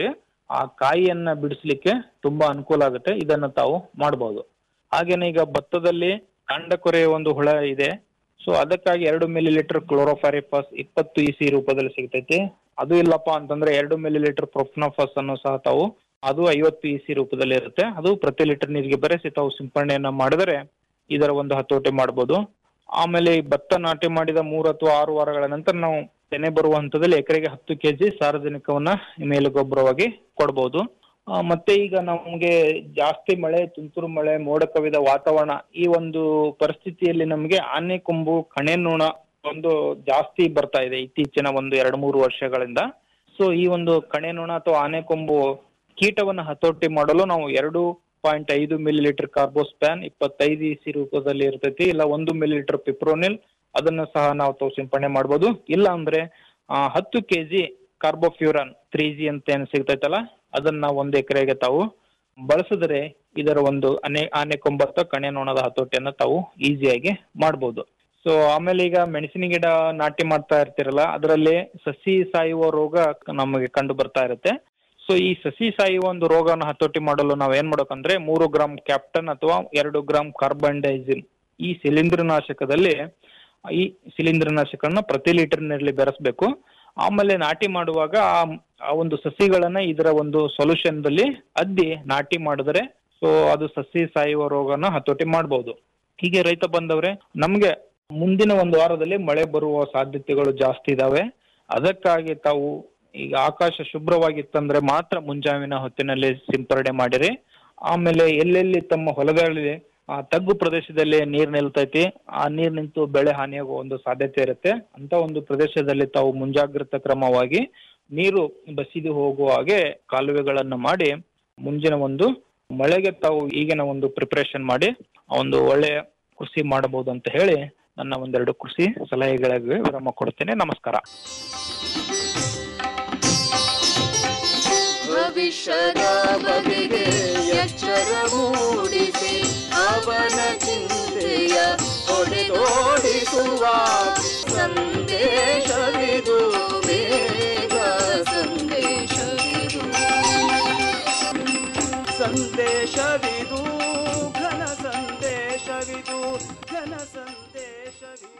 ಆ ಕಾಯಿಯನ್ನ ಬಿಡಿಸ್ಲಿಕ್ಕೆ ತುಂಬಾ ಅನುಕೂಲ ಆಗುತ್ತೆ ಇದನ್ನ ತಾವು ಮಾಡಬಹುದು ಹಾಗೇನೆ ಈಗ ಭತ್ತದಲ್ಲಿ ಕಾಂಡ ಕೊರೆಯುವ ಒಂದು ಹುಳ ಇದೆ ಸೊ ಅದಕ್ಕಾಗಿ ಎರಡು ಮಿಲಿ ಲೀಟರ್ ಕ್ಲೋರೋಫಾರಿಫಾಸ್ ಇಪ್ಪತ್ತು ಇಸಿ ರೂಪದಲ್ಲಿ ಸಿಗ್ತೈತಿ ಅದು ಇಲ್ಲಪ್ಪ ಅಂತಂದ್ರೆ ಎರಡು ಮಿಲಿ ಲೀಟರ್ ಪ್ರೊಫ್ನೋಫಾಸ್ ಅನ್ನು ಸಹ ತಾವು ಅದು ಐವತ್ತು ಇಸಿ ರೂಪದಲ್ಲಿ ಇರುತ್ತೆ ಅದು ಪ್ರತಿ ಲೀಟರ್ ನೀರಿಗೆ ಬೆರೆಸಿ ತಾವು ಸಿಂಪಡಣೆಯನ್ನ ಮಾಡಿದರೆ ಇದರ ಒಂದು ಹತೋಟಿ ಮಾಡಬಹುದು ಆಮೇಲೆ ಈ ಭತ್ತ ನಾಟಿ ಮಾಡಿದ ಮೂರು ಅಥವಾ ಆರು ವಾರಗಳ ನಂತರ ನಾವು ತೆನೆ ಬರುವ ಹಂತದಲ್ಲಿ ಎಕರೆಗೆ ಹತ್ತು ಕೆಜಿ ಸಾರಜನಕವನ್ನ ಮೇಲು ಗೊಬ್ಬರವಾಗಿ ಕೊಡಬಹುದು ಆ, ಮತ್ತೆ ಈಗ ನಮ್ಗೆ ಜಾಸ್ತಿ ಮಳೆ ತುಂತುರು ಮಳೆ ಮೋಡ ಕವಿದ ವಾತಾವರಣ ಈ ಒಂದು ಪರಿಸ್ಥಿತಿಯಲ್ಲಿ ನಮ್ಗೆ ಆನೆ ಕೊಂಬು ಕಣೆ ನೊಣ ಒಂದು ಜಾಸ್ತಿ ಬರ್ತಾ ಇದೆ ಇತ್ತೀಚಿನ ಒಂದು ಎರಡು ಮೂರು ವರ್ಷಗಳಿಂದ ಸೊ ಈ ಒಂದು ಕಣೆ ನೊಣ ಅಥವಾ ಆನೆ ಕೊಂಬು ಕೀಟವನ್ನ ಹತೋಟಿ ಮಾಡಲು ನಾವು ಎರಡು ಪಾಯಿಂಟ್ ಐದು ಮಿಲಿ ಲೀಟರ್ ಕಾರ್ಬೋಸ್ಪ್ಯಾನ್ ಇಪ್ಪತ್ತೈದು ಇಸಿ ರೂಪದಲ್ಲಿ ಇರ್ತೈತಿ ಇಲ್ಲ ಒಂದು ಮಿಲಿ ಲೀಟರ್ ಪಿಪ್ರೋನಿಲ್ ಅದನ್ನ ಸಹ ನಾವು ತಾವು ಸಿಂಪಡಣೆ ಮಾಡ್ಬೋದು ಇಲ್ಲ ಅಂದ್ರೆ ಆ, ಹತ್ತು ಕೆಜಿ ಕಾರ್ಬೋಫ್ಯೂರನ್ ತ್ರೀ ಜಿ ಅಂತ ಏನ್ ಸಿಗ್ತೈತಲ್ಲ ಅದನ್ನ ಒಂದು ಎಕರೆಗೆ ತಾವು ಬಳಸಿದ್ರೆ ಇದರ ಒಂದು ಅನೆ ಆನೆ ಕೊಂಬತ್ತ ಕಣೆ ನೊಣದ ಹತೋಟಿಯನ್ನ ತಾವು ಈಸಿಯಾಗಿ ಮಾಡ್ಬೋದು ಸೊ ಆಮೇಲೆ ಈಗ ಮೆಣಸಿನ ಗಿಡ ನಾಟಿ ಮಾಡ್ತಾ ಇರ್ತಿರಲ್ಲ ಅದರಲ್ಲಿ ಸಸಿ ಸಾಯುವ ರೋಗ ನಮಗೆ ಕಂಡು ಬರ್ತಾ ಇರುತ್ತೆ ಸೊ ಈ ಸಸಿ ಸಾಯುವ ಒಂದು ರೋಗನ ಹತೋಟಿ ಮಾಡಲು ನಾವ್ ಏನ್ ಮಾಡ್ಬೇಕಂದ್ರೆ ಮೂರು ಗ್ರಾಮ್ ಕ್ಯಾಪ್ಟನ್ ಅಥವಾ ಎರಡು ಗ್ರಾಮ್ ಕಾರ್ಬನ್ಡೈಸಿನ್ ಈ ಶಿಲೀಂಧ್ರನಾಶಕದಲ್ಲಿ ಈ ಶಿಲೀಂಧ್ರನಾಶಕನ ಪ್ರತಿ ಲೀಟರ್ ನೀರಲ್ಲಿ ಬೆರೆಸ್ಬೇಕು ಆಮೇಲೆ ನಾಟಿ ಮಾಡುವಾಗ ಆ- ಆ ಒಂದು ಸಸಿಗಳನ್ನ ಇದರ ಒಂದು ಸೊಲ್ಯೂಷನ್ ದಲ್ಲಿ ಅದ್ದಿ ನಾಟಿ ಮಾಡಿದ್ರೆ ಸೊ ಅದು ಸಸಿ ಸಾಯುವ ರೋಗನ ಹತೋಟಿ ಮಾಡಬಹುದು ಹೀಗೆ ರೈತ ಬಂದವ್ರೆ ನಮ್ಗೆ ಮುಂದಿನ ಒಂದು ವಾರದಲ್ಲಿ ಮಳೆ ಬರುವ ಸಾಧ್ಯತೆಗಳು ಜಾಸ್ತಿ ಇದಾವೆ ಅದಕ್ಕಾಗಿ ತಾವು ಈಗ ಆಕಾಶ ಶುಭ್ರವಾಗಿತ್ತಂದ್ರೆ ಮಾತ್ರ ಮುಂಜಾವಿನ ಹೊತ್ತಿನಲ್ಲಿ ಸಿಂಪರಣೆ ಮಾಡಿರಿ ಆಮೇಲೆ ಎಲ್ಲೆಲ್ಲಿ ತಮ್ಮ ಹೊಲದಲ್ಲಿ ಆ ತಗ್ಗು ಪ್ರದೇಶದಲ್ಲಿ ನೀರ್ ನಿಲ್ತೈತಿ ಆ ನೀರ್ ನಿಂತು ಬೆಳೆ ಹಾನಿಯಾಗುವ ಒಂದು ಸಾಧ್ಯತೆ ಇರುತ್ತೆ ಅಂತ ಒಂದು ಪ್ರದೇಶದಲ್ಲಿ ತಾವು ಮುಂಜಾಗ್ರತಾ ಕ್ರಮವಾಗಿ ನೀರು ಬಸಿದು ಹೋಗುವ ಹಾಗೆ ಕಾಲುವೆಗಳನ್ನ ಮಾಡಿ ಮುಂಜಿನ ಒಂದು ಮಳೆಗೆ ತಾವು ಈಗಿನ ಒಂದು ಪ್ರಿಪರೇಷನ್ ಮಾಡಿ ಆ ಒಂದು ಒಳ್ಳೆಯ ಕೃಷಿ ಮಾಡಬಹುದು ಅಂತ ಹೇಳಿ ನನ್ನ ಒಂದೆರಡು ಕೃಷಿ ಸಲಹೆಗಳಿಗೆ ವಿರಾಮ ಕೊಡ್ತೇನೆ ನಮಸ್ಕಾರ
ಭವಿಷ್ಯದ ಬಗೆಗೆ ಎಚ್ಚರ ಮೂಡಿಸಿ ಅವನ ಚಿಂತೆಯ ಹೊಡೆದೋಡಿಸುವ ಸಂದೇಶವಿದು ಬೇಗ ಸಂದೇಶವಿದು ಸಂದೇಶವಿದು ಘನ ಸಂದೇಶವಿದು ಘನ ಸಂದೇಶವಿದು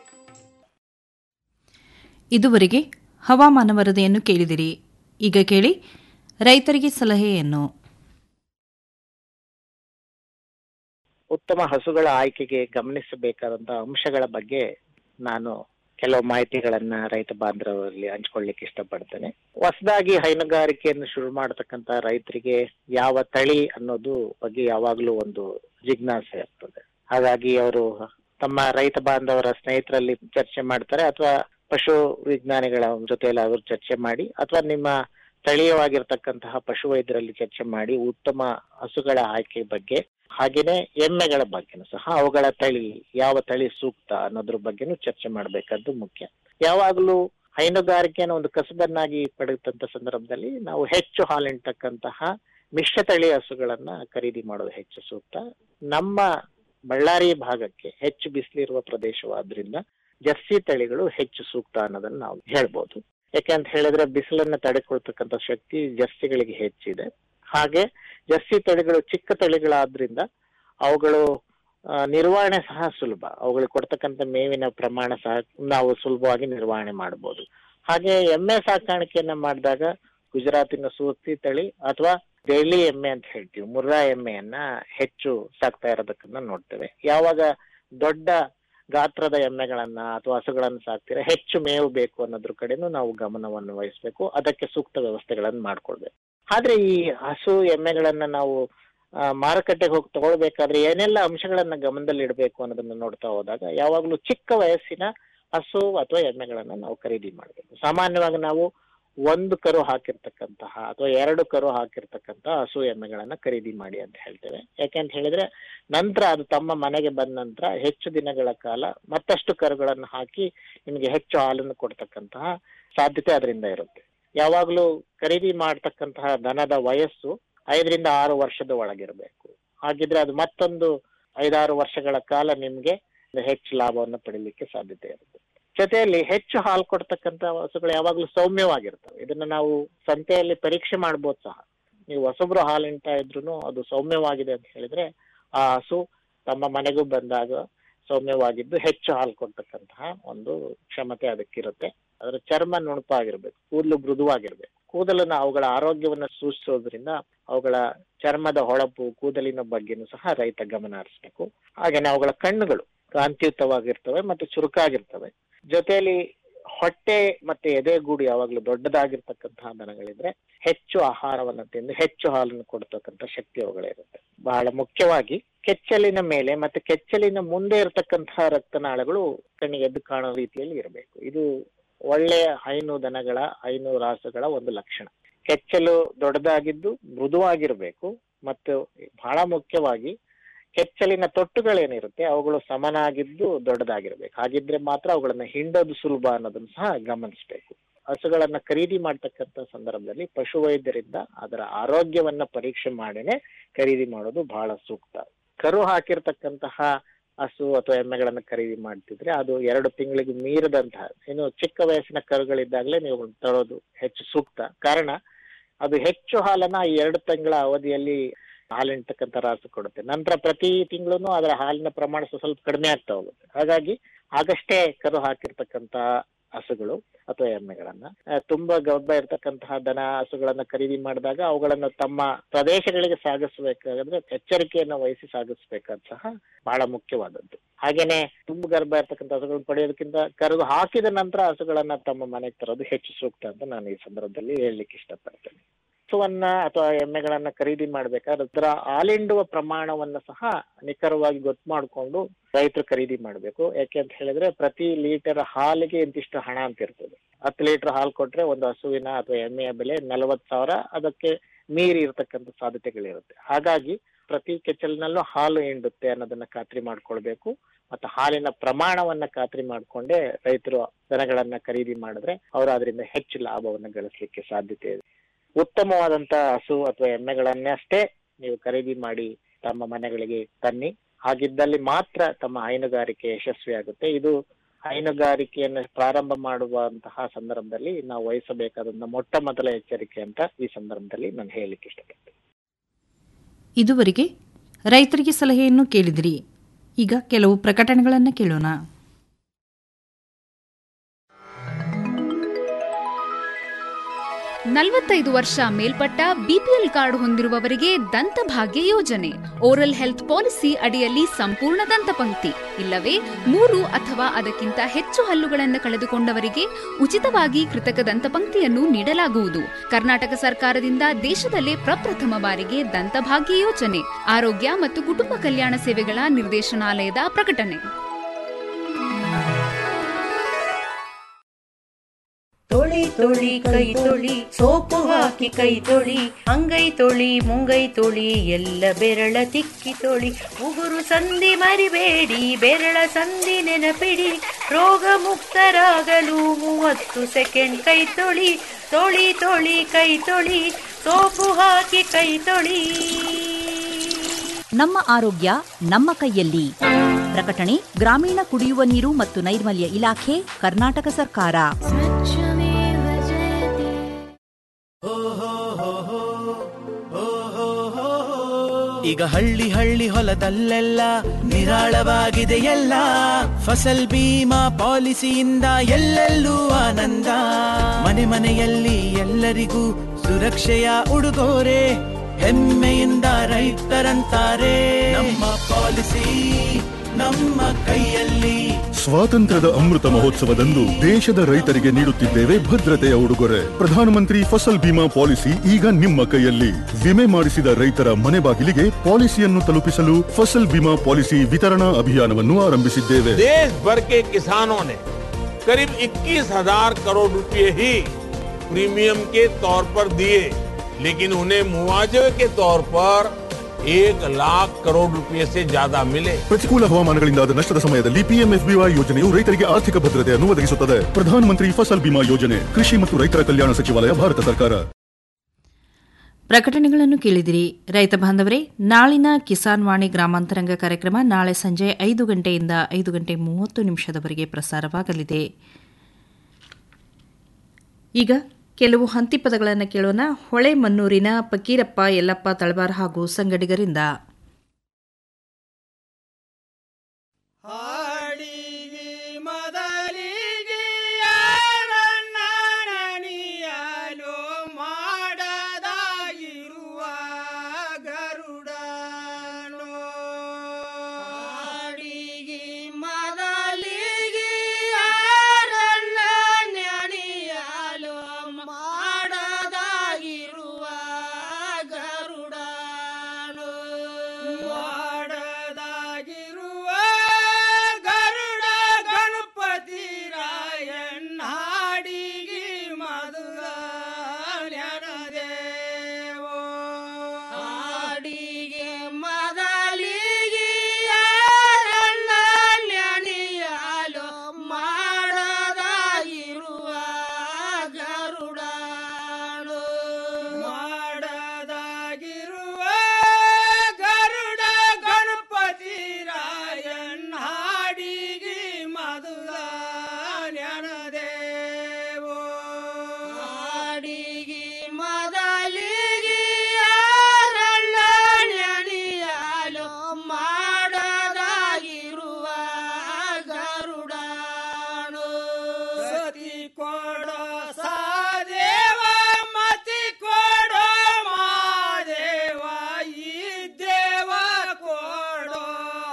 ಇದುವರೆಗೆ ಹವಾಮಾನ ವರದಿಯನ್ನು ಕೇಳಿದಿರಿ ಈಗ ಕೇಳಿ ರೈತರಿಗೆ ಸಲಹೆಯನ್ನು
ಉತ್ತಮ ಹಸುಗಳ ಆಯ್ಕೆಗೆ ಗಮನಿಸಬೇಕಾದಂತಹ ಅಂಶಗಳ ಬಗ್ಗೆ ನಾನು ಕೆಲವು ಮಾಹಿತಿಗಳನ್ನ ರೈತ ಬಾಂಧವರಲ್ಲಿ ಹಂಚ್ಕೊಳ್ಳಿಕ್ಕೆ ಇಷ್ಟಪಡ್ತೇನೆ ಹೊಸದಾಗಿ ಹೈನುಗಾರಿಕೆಯನ್ನು ಶುರು ಮಾಡತಕ್ಕಂತ ರೈತರಿಗೆ ಯಾವ ತಳಿ ಅನ್ನೋದು ಬಗ್ಗೆ ಯಾವಾಗ್ಲೂ ಒಂದು ಜಿಜ್ಞಾಸೆ ಇರ್ತದೆ ಹಾಗಾಗಿ ಅವರು ತಮ್ಮ ರೈತ ಬಾಂಧವರ ಸ್ನೇಹಿತರಲ್ಲಿ ಚರ್ಚೆ ಮಾಡ್ತಾರೆ ಅಥವಾ ಪಶು ವಿಜ್ಞಾನಿಗಳ ಜೊತೆಯಲ್ಲಿ ಅವರು ಚರ್ಚೆ ಮಾಡಿ ಅಥವಾ ನಿಮ್ಮ ಸ್ಥಳೀಯವಾಗಿರ್ತಕ್ಕಂತಹ ಪಶು ವೈದ್ಯರಲ್ಲಿ ಚರ್ಚೆ ಮಾಡಿ ಉತ್ತಮ ಹಸುಗಳ ಆಯ್ಕೆ ಬಗ್ಗೆ ಹಾಗೇನೆ ಎಮ್ಮೆಗಳ ಬಗ್ಗೆನೂ ಸಹ ಅವುಗಳ ತಳಿ ಯಾವ ತಳಿ ಸೂಕ್ತ ಅನ್ನೋದ್ರ ಬಗ್ಗೆನೂ ಚರ್ಚೆ ಮಾಡಬೇಕಾದ್ದು ಮುಖ್ಯ ಯಾವಾಗಲೂ ಹೈನುಗಾರಿಕೆಯನ್ನು ಒಂದು ಕಸಬನ್ನಾಗಿ ಪಡೆದಂತ ಸಂದರ್ಭದಲ್ಲಿ ನಾವು ಹೆಚ್ಚು ಹಾಲಿಂತಕ್ಕಂತಹ ಮಿಶ್ರ ತಳಿ ಹಸುಗಳನ್ನ ಖರೀದಿ ಮಾಡೋದು ಹೆಚ್ಚು ಸೂಕ್ತ ನಮ್ಮ ಬಳ್ಳಾರಿ ಭಾಗಕ್ಕೆ ಹೆಚ್ಚು ಬಿಸಿಲಿರುವ ಪ್ರದೇಶವಾದ್ರಿಂದ ಜರ್ಸಿ ತಳಿಗಳು ಹೆಚ್ಚು ಸೂಕ್ತ ಅನ್ನೋದನ್ನ ನಾವು ಹೇಳ್ಬೋದು ಯಾಕೆಂತ ಹೇಳಿದ್ರೆ ಬಿಸಿಲನ್ನ ತಡೆಕೊಳ್ತಕ್ಕಂಥ ಶಕ್ತಿ ಜರ್ಸಿಗಳಿಗೆ ಹೆಚ್ಚಿದೆ ಹಾಗೆ ಜರ್ಸಿ ತಳಿಗಳು ಚಿಕ್ಕ ತಳಿಗಳಾದ್ರಿಂದ ಅವುಗಳು ಆ, ನಿರ್ವಹಣೆ ಸಹ ಸುಲಭ ಅವುಗಳಿಗೆ ಕೊಡ್ತಕ್ಕಂಥ ಮೇವಿನ ಪ್ರಮಾಣ ಸಹ ನಾವು ಸುಲಭವಾಗಿ ನಿರ್ವಹಣೆ ಮಾಡಬಹುದು ಹಾಗೆ ಎಮ್ಮೆ ಸಾಕಾಣಿಕೆಯನ್ನ ಮಾಡಿದಾಗ ಗುಜರಾತಿನ ಸೂರ್ತಿ ತಳಿ ಅಥವಾ ದೆಹಲಿ ಎಮ್ಮೆ ಅಂತ ಹೇಳ್ತೀವಿ ಮುರ್ರಾ ಎಮ್ಮೆಯನ್ನ ಹೆಚ್ಚು ಸಾಕ್ತಾ ಇರೋದಕ್ಕನ್ನ ನೋಡ್ತೇವೆ ಯಾವಾಗ ದೊಡ್ಡ ಗಾತ್ರದ ಎಮ್ಮೆಗಳನ್ನ ಅಥವಾ ಹಸುಗಳನ್ನ ಸಾಕ್ತೀರಾ ಹೆಚ್ಚು ಮೇವು ಬೇಕು ಅನ್ನೋದ್ರ ಕಡೆನೂ ನಾವು ಗಮನವನ್ನು ವಹಿಸ್ಬೇಕು ಅದಕ್ಕೆ ಸೂಕ್ತ ವ್ಯವಸ್ಥೆಗಳನ್ನ ಮಾಡ್ಕೊಳ್ಬೇಕು ಆದ್ರೆ ಈ ಹಸು ಎಮ್ಮೆಗಳನ್ನ ನಾವು ಆ, ಮಾರುಕಟ್ಟೆಗೆ ಹೋಗಿ ತಗೊಳ್ಬೇಕಾದ್ರೆ ಏನೆಲ್ಲ ಅಂಶಗಳನ್ನ ಗಮನದಲ್ಲಿ ಇಡಬೇಕು ಅನ್ನೋದನ್ನ ನೋಡ್ತಾ ಹೋದಾಗ ಯಾವಾಗ್ಲೂ ಚಿಕ್ಕ ವಯಸ್ಸಿನ ಹಸು ಅಥವಾ ಎಮ್ಮೆಗಳನ್ನ ನಾವು ಖರೀದಿ ಮಾಡಬೇಕು ಸಾಮಾನ್ಯವಾಗಿ ನಾವು ಒಂದು ಕರು ಹಾಕಿರ್ತಕ್ಕಂತಹ ಅಥವಾ ಎರಡು ಕರು ಹಾಕಿರ್ತಕ್ಕಂತಹ ಹಸು ಎಮ್ಮೆಗಳನ್ನ ಖರೀದಿ ಮಾಡಿ ಅಂತ ಹೇಳ್ತೇವೆ ಯಾಕೆಂತ ಹೇಳಿದ್ರೆ ನಂತರ ಅದು ತಮ್ಮ ಮನೆಗೆ ಬಂದ ನಂತರ ಹೆಚ್ಚು ದಿನಗಳ ಕಾಲ ಮತ್ತಷ್ಟು ಕರುಗಳನ್ನು ಹಾಕಿ ನಿಮಗೆ ಹೆಚ್ಚು ಹಾಲನ್ನು ಕೊಡ್ತಕ್ಕಂತಹ ಸಾಧ್ಯತೆ ಅದರಿಂದ ಇರುತ್ತೆ ಯಾವಾಗ್ಲೂ ಖರೀದಿ ಮಾಡ್ತಕ್ಕಂತಹ ದನದ ವಯಸ್ಸು ಐದರಿಂದ ಆರು ವರ್ಷದ ಒಳಗಿರಬೇಕು ಹಾಗಿದ್ರೆ ಅದು ಮತ್ತೊಂದು ಐದಾರು ವರ್ಷಗಳ ಕಾಲ ನಿಮ್ಗೆ ಹೆಚ್ಚು ಲಾಭವನ್ನು ಪಡಿಲಿಕ್ಕೆ ಸಾಧ್ಯತೆ ಇರುತ್ತೆ ಜೊತೆಯಲ್ಲಿ ಹೆಚ್ಚು ಹಾಲು ಕೊಡ್ತಕ್ಕಂತ ಹಸುಗಳು ಯಾವಾಗ್ಲೂ ಸೌಮ್ಯವಾಗಿರ್ತವೆ ಇದನ್ನ ನಾವು ಸಂತೆಯಲ್ಲಿ ಪರೀಕ್ಷೆ ಮಾಡ್ಬೋದು ಸಹ ನೀವು ಹೊಸಬ್ರು ಹಾಲು ಹಿಂಡ್ತಾ ಇದ್ರು ಅದು ಸೌಮ್ಯವಾಗಿದೆ ಅಂತ ಹೇಳಿದ್ರೆ ಆ ಹಸು ತಮ್ಮ ಮನೆಗೂ ಬಂದಾಗ ಸೌಮ್ಯವಾಗಿದ್ದು ಹೆಚ್ಚು ಹಾಲು ಕೊಡ್ತಕ್ಕಂತಹ ಒಂದು ಕ್ಷಮತೆ ಅದಕ್ಕಿರುತ್ತೆ ಅದರ ಚರ್ಮ ನುಣುಪಾಗಿರ್ಬೇಕು ಕೂದಲು ಮೃದುವಾಗಿರ್ಬೇಕು ಕೂದಲನ್ನ ಅವುಗಳ ಆರೋಗ್ಯವನ್ನ ಸೂಚಿಸೋದ್ರಿಂದ ಅವುಗಳ ಚರ್ಮದ ಹೊಳಪು ಕೂದಲಿನ ಬಗ್ಗೆನೂ ಸಹ ರೈತ ಗಮನ ಹರಿಸ್ಬೇಕು ಹಾಗೇನೆ ಅವುಗಳ ಕಣ್ಣುಗಳು ಕಾಂತಿಯುತವಾಗಿರ್ತವೆ ಮತ್ತೆ ಚುರುಕಾಗಿರ್ತವೆ ಜೊತೆಯಲ್ಲಿ ಹೊಟ್ಟೆ ಮತ್ತೆ ಎದೆಗೂಡು ಯಾವಾಗ್ಲೂ ದೊಡ್ಡದಾಗಿರ್ತಕ್ಕಂತಹ ದನಗಳಿದ್ರೆ ಹೆಚ್ಚು ಆಹಾರವನ್ನ ತಿಂದು ಹೆಚ್ಚು ಹಾಲನ್ನು ಕೊಡ್ತಕ್ಕಂಥ ಶಕ್ತಿ ಅವುಗಳಿರುತ್ತೆ ಬಹಳ ಮುಖ್ಯವಾಗಿ ಕೆಚ್ಚಲಿನ ಮೇಲೆ ಮತ್ತೆ ಕೆಚ್ಚಲಿನ ಮುಂದೆ ಇರತಕ್ಕಂತಹ ರಕ್ತನಾಳಗಳು ಕಣ್ಣಿಗೆ ಎದ್ದು ಕಾಣೋ ರೀತಿಯಲ್ಲಿ ಇರಬೇಕು ಇದು ಒಳ್ಳೆಯ ಹೈನು ದನಗಳ ಹೈನು ರಾಸುಗಳ ಒಂದು ಲಕ್ಷಣ ಕೆಚ್ಚಲು ದೊಡ್ಡದಾಗಿದ್ದು ಮೃದುವಾಗಿರ್ಬೇಕು ಮತ್ತು ಬಹಳ ಮುಖ್ಯವಾಗಿ ಕೆಚ್ಚಲಿನ ತೊಟ್ಟುಗಳೇನಿರುತ್ತೆ ಅವುಗಳು ಸಮನಾಗಿದ್ದು ದೊಡ್ಡದಾಗಿರ್ಬೇಕು ಹಾಗಿದ್ರೆ ಮಾತ್ರ ಅವುಗಳನ್ನ ಹಿಂಡೋದು ಸುಲಭ ಅನ್ನೋದನ್ನ ಸಹ ಗಮನಿಸಬೇಕು ಹಸುಗಳನ್ನ ಖರೀದಿ ಮಾಡ್ತಕ್ಕಂಥ ಸಂದರ್ಭದಲ್ಲಿ ಪಶುವೈದ್ಯರಿಂದ ಅದರ ಆರೋಗ್ಯವನ್ನ ಪರೀಕ್ಷೆ ಮಾಡಿನೇ ಖರೀದಿ ಮಾಡೋದು ಬಹಳ ಸೂಕ್ತ ಕರು ಹಾಕಿರ್ತಕ್ಕಂತಹ ಹಸು ಅಥವಾ ಎಮ್ಮೆಗಳನ್ನ ಖರೀದಿ ಮಾಡ್ತಿದ್ರೆ ಅದು ಎರಡು ತಿಂಗಳಿಗೆ ಮೀರದಂತಹ ಇನ್ನು ಚಿಕ್ಕ ವಯಸ್ಸಿನ ಕರುಗಳಿದ್ದಾಗಲೇ ನೀವು ತರೋದು ಹೆಚ್ಚು ಸೂಕ್ತ ಕಾರಣ ಅದು ಹೆಚ್ಚು ಹಾಲನ್ನ ಈ ಎರಡು ತಿಂಗಳ ಅವಧಿಯಲ್ಲಿ ಹಾಲಿಂತಕ್ಕಂಥ ರಾಸು ಕೊಡುತ್ತೆ ನಂತರ ಪ್ರತಿ ತಿಂಗಳು ಅದರ ಹಾಲಿನ ಪ್ರಮಾಣ ಸ್ವಲ್ಪ ಸ್ವಲ್ಪ ಕಡಿಮೆ ಆಗ್ತಾ ಹೋಗುತ್ತೆ ಹಾಗಾಗಿ ಆಗಷ್ಟೇ ಕರು ಹಾಕಿರ್ತಕ್ಕಂತ ಹಸುಗಳು ಅಥವಾ ಎಮ್ಮೆಗಳನ್ನ ಆ, ತುಂಬಾ ಗರ್ಭ ಇರ್ತಕ್ಕಂತಹ ದನ ಹಸುಗಳನ್ನ ಖರೀದಿ ಮಾಡಿದಾಗ ಅವುಗಳನ್ನ ತಮ್ಮ ಪ್ರದೇಶಗಳಿಗೆ ಸಾಗಿಸಬೇಕಾದ್ರೆ ಎಚ್ಚರಿಕೆಯನ್ನ ವಹಿಸಿ ಸಾಗಿಸ್ಬೇಕಾದ್ ಸಹ ಬಹಳ ಮುಖ್ಯವಾದದ್ದು ಹಾಗೇನೆ ತುಂಬ ಗರ್ಭ ಇರ್ತಕ್ಕಂಥ ಹಸುಗಳನ್ನ ಪಡೆಯೋದಕ್ಕಿಂತ ಕರುಗು ಹಾಕಿದ ನಂತರ ಹಸುಗಳನ್ನ ತಮ್ಮ ಮನೆಗೆ ತರೋದು ಹೆಚ್ಚು ಸೂಕ್ತ ಅಂತ ನಾನು ಈ ಸಂದರ್ಭದಲ್ಲಿ ಹೇಳಲಿಕ್ಕೆ ಇಷ್ಟಪಡ್ತೇನೆ ಹಸುವನ್ನ ಅಥವಾ ಎಮ್ಮೆಗಳನ್ನ ಖರೀದಿ ಮಾಡ್ಬೇಕಾದ್ರೆ ಅದರ ಹಾಲಿಂಡುವ ಪ್ರಮಾಣವನ್ನ ಸಹ ನಿಖರವಾಗಿ ಗೊತ್ತು ಮಾಡಿಕೊಂಡು ರೈತರು ಖರೀದಿ ಮಾಡ್ಬೇಕು ಯಾಕೆ ಅಂತ ಹೇಳಿದ್ರೆ ಪ್ರತಿ ಲೀಟರ್ ಹಾಲಿಗೆ ಇಂತಿಷ್ಟು ಹಣ ಅಂತ ಇರ್ತದೆ ಹತ್ತು ಲೀಟರ್ ಹಾಲು ಕೊಟ್ರೆ ಒಂದು ಹಸುವಿನ ಅಥವಾ ಎಮ್ಮೆಯ ಬೆಲೆ ನಲವತ್ತು ಸಾವಿರ ಅದಕ್ಕೆ ಮೀರಿ ಇರತಕ್ಕಂಥ ಸಾಧ್ಯತೆಗಳಿರುತ್ತೆ ಹಾಗಾಗಿ ಪ್ರತಿ ಕೆಚ್ಚಲಿನಲ್ಲೂ ಹಾಲು ಹಿಂಡುತ್ತೆ ಅನ್ನೋದನ್ನ ಖಾತ್ರಿ ಮಾಡ್ಕೊಳ್ಬೇಕು ಮತ್ತು ಹಾಲಿನ ಪ್ರಮಾಣವನ್ನ ಖಾತ್ರಿ ಮಾಡ್ಕೊಂಡೇ ರೈತರು ದನಗಳನ್ನ ಖರೀದಿ ಮಾಡಿದ್ರೆ ಅವರು ಅದರಿಂದ ಹೆಚ್ಚು ಲಾಭವನ್ನ ಗಳಿಸ್ಲಿಕ್ಕೆ ಸಾಧ್ಯತೆ ಇದೆ ಉತ್ತಮವಾದಂತ ಹಸು ಅಥವಾ ಎಮ್ಮೆಗಳನ್ನೇ ಅಷ್ಟೇ ನೀವು ಖರೀದಿ ಮಾಡಿ ತಮ್ಮ ಮನೆಗಳಿಗೆ ತನ್ನಿ ಹಾಗಿದ್ದಲ್ಲಿ ಮಾತ್ರ ತಮ್ಮ ಹೈನುಗಾರಿಕೆ ಯಶಸ್ವಿಯಾಗುತ್ತೆ ಇದು ಹೈನುಗಾರಿಕೆಯನ್ನು ಪ್ರಾರಂಭ ಮಾಡುವಂತಹ ಸಂದರ್ಭದಲ್ಲಿ ನಾವು ವಹಿಸಬೇಕಾದಂತ ಮೊಟ್ಟ ಮೊದಲ ಎಚ್ಚರಿಕೆ ಅಂತ ಈ ಸಂದರ್ಭದಲ್ಲಿ ನಾನು ಹೇಳಲಿಕ್ಕೆ ಇಷ್ಟಪಡ್ತೇನೆ
ಇದುವರೆಗೆ ರೈತರಿಗೆ ಸಲಹೆಯನ್ನು ಕೇಳಿದಿರಿ ಈಗ ಕೆಲವು ಪ್ರಕಟಣೆಗಳನ್ನು ಕೇಳೋಣ
ನಲವತ್ತೈದು ವರ್ಷ ಮೇಲ್ಪಟ್ಟ ಬಿಪಿಎಲ್ ಕಾರ್ಡ್ ಹೊಂದಿರುವವರಿಗೆ ದಂತಭಾಗ್ಯ ಯೋಜನೆ ಓರಲ್ ಹೆಲ್ತ್ ಪಾಲಿಸಿ ಅಡಿಯಲ್ಲಿ ಸಂಪೂರ್ಣ ದಂತಪಂಕ್ತಿ ಇಲ್ಲವೇ ಮೂರು ಅಥವಾ ಅದಕ್ಕಿಂತ ಹೆಚ್ಚು ಹಲ್ಲುಗಳನ್ನು ಕಳೆದುಕೊಂಡವರಿಗೆ ಉಚಿತವಾಗಿ ಕೃತಕ ದಂತಪಂಕ್ತಿಯನ್ನು ನೀಡಲಾಗುವುದು ಕರ್ನಾಟಕ ಸರ್ಕಾರದಿಂದ ದೇಶದಲ್ಲೇ ಪ್ರಪ್ರಥಮ ಬಾರಿಗೆ ದಂತಭಾಗ್ಯ ಯೋಜನೆ ಆರೋಗ್ಯ ಮತ್ತು ಕುಟುಂಬ ಕಲ್ಯಾಣ ಸೇವೆಗಳ ನಿರ್ದೇಶನಾಲಯದ ಪ್ರಕಟಣೆ
ತೊಳಿ ತೊಳಿ ಕೈ ತೊಳಿ ಸೋಪು ಹಾಕಿ ಕೈ ತೊಳಿ ಅಂಗೈ ತೊಳಿ ಮುಂಗೈ ತೊಳಿ ಎಲ್ಲ ಬೆರಳ ತಿಕ್ಕಿ ತೊಳಿ ಉಗುರು ಸಂಧಿ ಮರಿಬೇಡಿ ಬೆರಳ ಸಂಧಿ ನೆನಪಿಡಿ ರೋಗ ಮುಕ್ತರಾಗಲು ಮೂವತ್ತು ಸೆಕೆಂಡ್ ಕೈ ತೊಳಿ ತೊಳಿ ತೊಳಿ ಕೈ ತೊಳಿ ಸೋಪು ಹಾಕಿ ಕೈ ತೊಳಿ
ನಮ್ಮ ಆರೋಗ್ಯ ನಮ್ಮ ಕೈಯಲ್ಲಿ ಪ್ರಕಟಣೆ ಗ್ರಾಮೀಣ ಕುಡಿಯುವ ನೀರು ಮತ್ತು ನೈರ್ಮಲ್ಯ ಇಲಾಖೆ ಕರ್ನಾಟಕ ಸರ್ಕಾರ
ಈಗ ಹಳ್ಳಿ ಹಳ್ಳಿ ಹೊಲದಲ್ಲೆಲ್ಲ ನಿರಾಳವಾಗಿದೆ ಎಲ್ಲ ಫಸಲ್ ಬೀಮಾ ಪಾಲಿಸಿಯಿಂದ ಎಲ್ಲೆಲ್ಲೂ ಆನಂದ ಮನೆ ಮನೆಯಲ್ಲಿ ಎಲ್ಲರಿಗೂ ಸುರಕ್ಷೆಯ ಉಡುಗೊರೆ ಹೆಮ್ಮೆಯಿಂದ ರೈತರಂತಾರೆ ನಮ್ಮ ಪಾಲಿಸಿ ನಮ್ಮ ಕೈಯಲ್ಲಿ
ಸ್ವಾತಂತ್ರ್ಯದ ಅಮೃತ ಮಹೋತ್ಸವದಂದು ದೇಶದ ರೈತರಿಗೆ ನೀಡುತ್ತಿದ್ದೇವೆ ಭದ್ರತೆಯ ಉಡುಗೊರೆ ಪ್ರಧಾನಮಂತ್ರಿ ಫಸಲ್ ಬಿಮಾ ಪಾಲಿಸಿ ಈಗ ನಿಮ್ಮ ಕೈಯಲ್ಲಿ ವಿಮೆ ಮಾಡಿಸಿದ ರೈತರ ಮನೆ ಬಾಗಿಲಿಗೆ ಪಾಲಿಸಿಯನ್ನು ತಲುಪಿಸಲು ಫಸಲ್ ಬಿಮಾ ಪಾಲಿಸಿ ವಿತರಣಾ ಅಭಿಯಾನವನ್ನು ಆರಂಭಿಸಿದ್ದೇವೆ
देश भर के किसानों ने करीब 21,000 करोड़ रुपए ही प्रीमियम के तौर पर दिए लेकिन उन्हें मुआवजे के तौर पर एक लाख करोड़ रुपए से ज्यादा मिले
ಪ್ರತಿಕೂಲ ಹವಾಮಾನಗಳಿಂದಾದ ನಷ್ಟದ ಸಮಯದಲ್ಲಿ ಪಿಎಂಎಫ್ಬಿವೈ ಯೋಜನೆಯು ರೈತರಿಗೆ ಆರ್ಥಿಕ ಭದ್ರತೆಯನ್ನು ಒದಗಿಸುತ್ತದೆ ಪ್ರಧಾನಮಂತ್ರಿ ಫಸಲ್ ಬಿಮಾ ಯೋಜನೆ ಕೃಷಿ ಮತ್ತು ರೈತರ ಕಲ್ಯಾಣ ಸಚಿವಾಲಯ ಭಾರತ ಸರ್ಕಾರ
ಪ್ರಕಟಣೆಗಳನ್ನು ಕೇಳಿದಿರಿ ರೈತ ಬಾಂಧವರೇ ನಾಳಿನ ಕಿಸಾನ್ ವಾಣಿ ಗ್ರಾಮಾಂತರಂಗ ಕಾರ್ಯಕ್ರಮ ನಾಳೆ ಸಂಜೆ ಐದು ಗಂಟೆಯಿಂದ ಐದು ಗಂಟೆ ಮೂವತ್ತು ನಿಮಿಷದವರೆಗೆ ಪ್ರಸಾರವಾಗಲಿದೆ ಈಗ ಕೆಲವು ಹಂತಿಪದಗಳನ್ನು ಕೇಳೋಣ ಹೊಳೆ ಮನ್ನೂರಿನ ಫಕೀರಪ್ಪ ಯಲ್ಲಪ್ಪ ತಳವಾರ್ ಹಾಗೂ ಸಂಗಡಿಗರಿಂದ
ಮೊದಲಿಗೆ ಯಾರನ್ನ ನೆನೆಯಲು ಮಾಡದಾಗಿರುವ ಗರುಡನು ಅಡಿಗೆ ಮೊದಲಿಗೆ ಯಾರನ್ನ ನೆನೆಯಲು ಮಾಡದಾಗಿರುವ ಗರುಡನು ಮಾಡದಾಗಿರುವ ಗರುಡ ಗಣಪತಿ ರಾಯಣ್ಣ ಹಾಡಿಗೆ ಮಧುರ ದೇವೋ ಹಾಡಿಗೆ ಮೊದಲಿಗೆ ಯಾರನ್ನ ನೆನೆಯಲು ಮಾಡದಾಗಿರುವ ಗರುಡನು ಮಾಡದಾಗಿರುವ ಗರುಡ ಗಣಪತಿ ರಾಯಣ್ಣ ಹಾಡಿಗೆ ಮಧುರ ದೇವೋ ಹಾಡಿಗೆ ಮೊದಲಿಗೆ ಯಾರನ್ನ ನೆನೆಯಲು ಮಾಡದಾಗಿರುವ ಗರುಡನು ಸತಿ ಕೊಡೋ ಸಾದೇವ ಮತಿ ಕೊಡೋ ಮಾದೇವ ಈ ದೇವ ಕೊಡೋ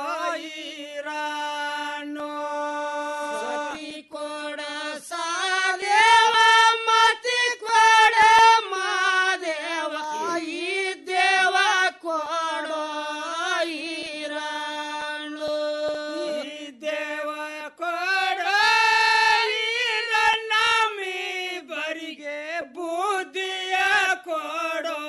ಈರಾನು ಸತಿ ಕೊಡ ಸಾದೇವ ಮತಿ ಕೊಡ ಮಾದೇವ ಈ ದೇವ ಕೊಡೋ ಈರಾನು ಈ ದೇವ ಕೊಡೋ ಈರನ್ನ ಮೀ ಬರಿಗೆ ಬುದ್ಧಿಯ ಕೊಡೋ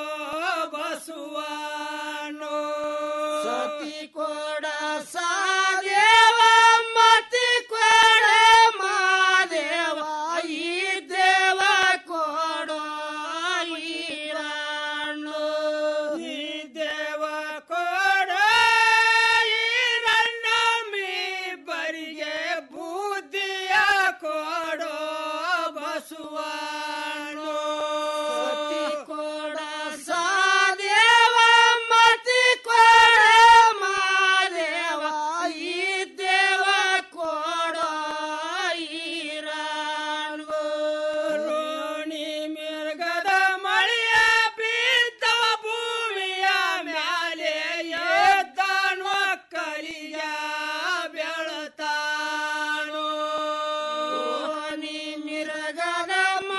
ಬಸುವನು ಸತಿ ಕೊಡ ಸಾದೇವ ಮತಿ ಕೊಡ ಮಾದೇವ ಈ ದೇವ ಕೊಡೋ ಈರಣ್ಣು ಈ ದೇವ ಕೊಡೋ ಈರಣ್ಣ ಮೀ ಬರಿಗೆ ಬುದ್ಧಿಯ ಕೊಡೋ ಬಸುವನು ಸತಿ ಕೊಡ ಸಾದೇವ ಮತಿ ಕೊಡ ಮಾದೇವ ಈ ದೇವ ಕೊಡೋ ಈರಣ್ಣು ರೋಣಿ ಮಿರ್ಗದ ಮಳೆಯ ಬಿದ್ದ ಭೂಮಿಯ ಮ್ಯಾಲೆ ಎದ್ದಾನು ಕಲಿಯ ಬೆಳತಾನು ರೋಣಿ ಮಿರ್ಗದ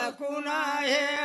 कुणा हे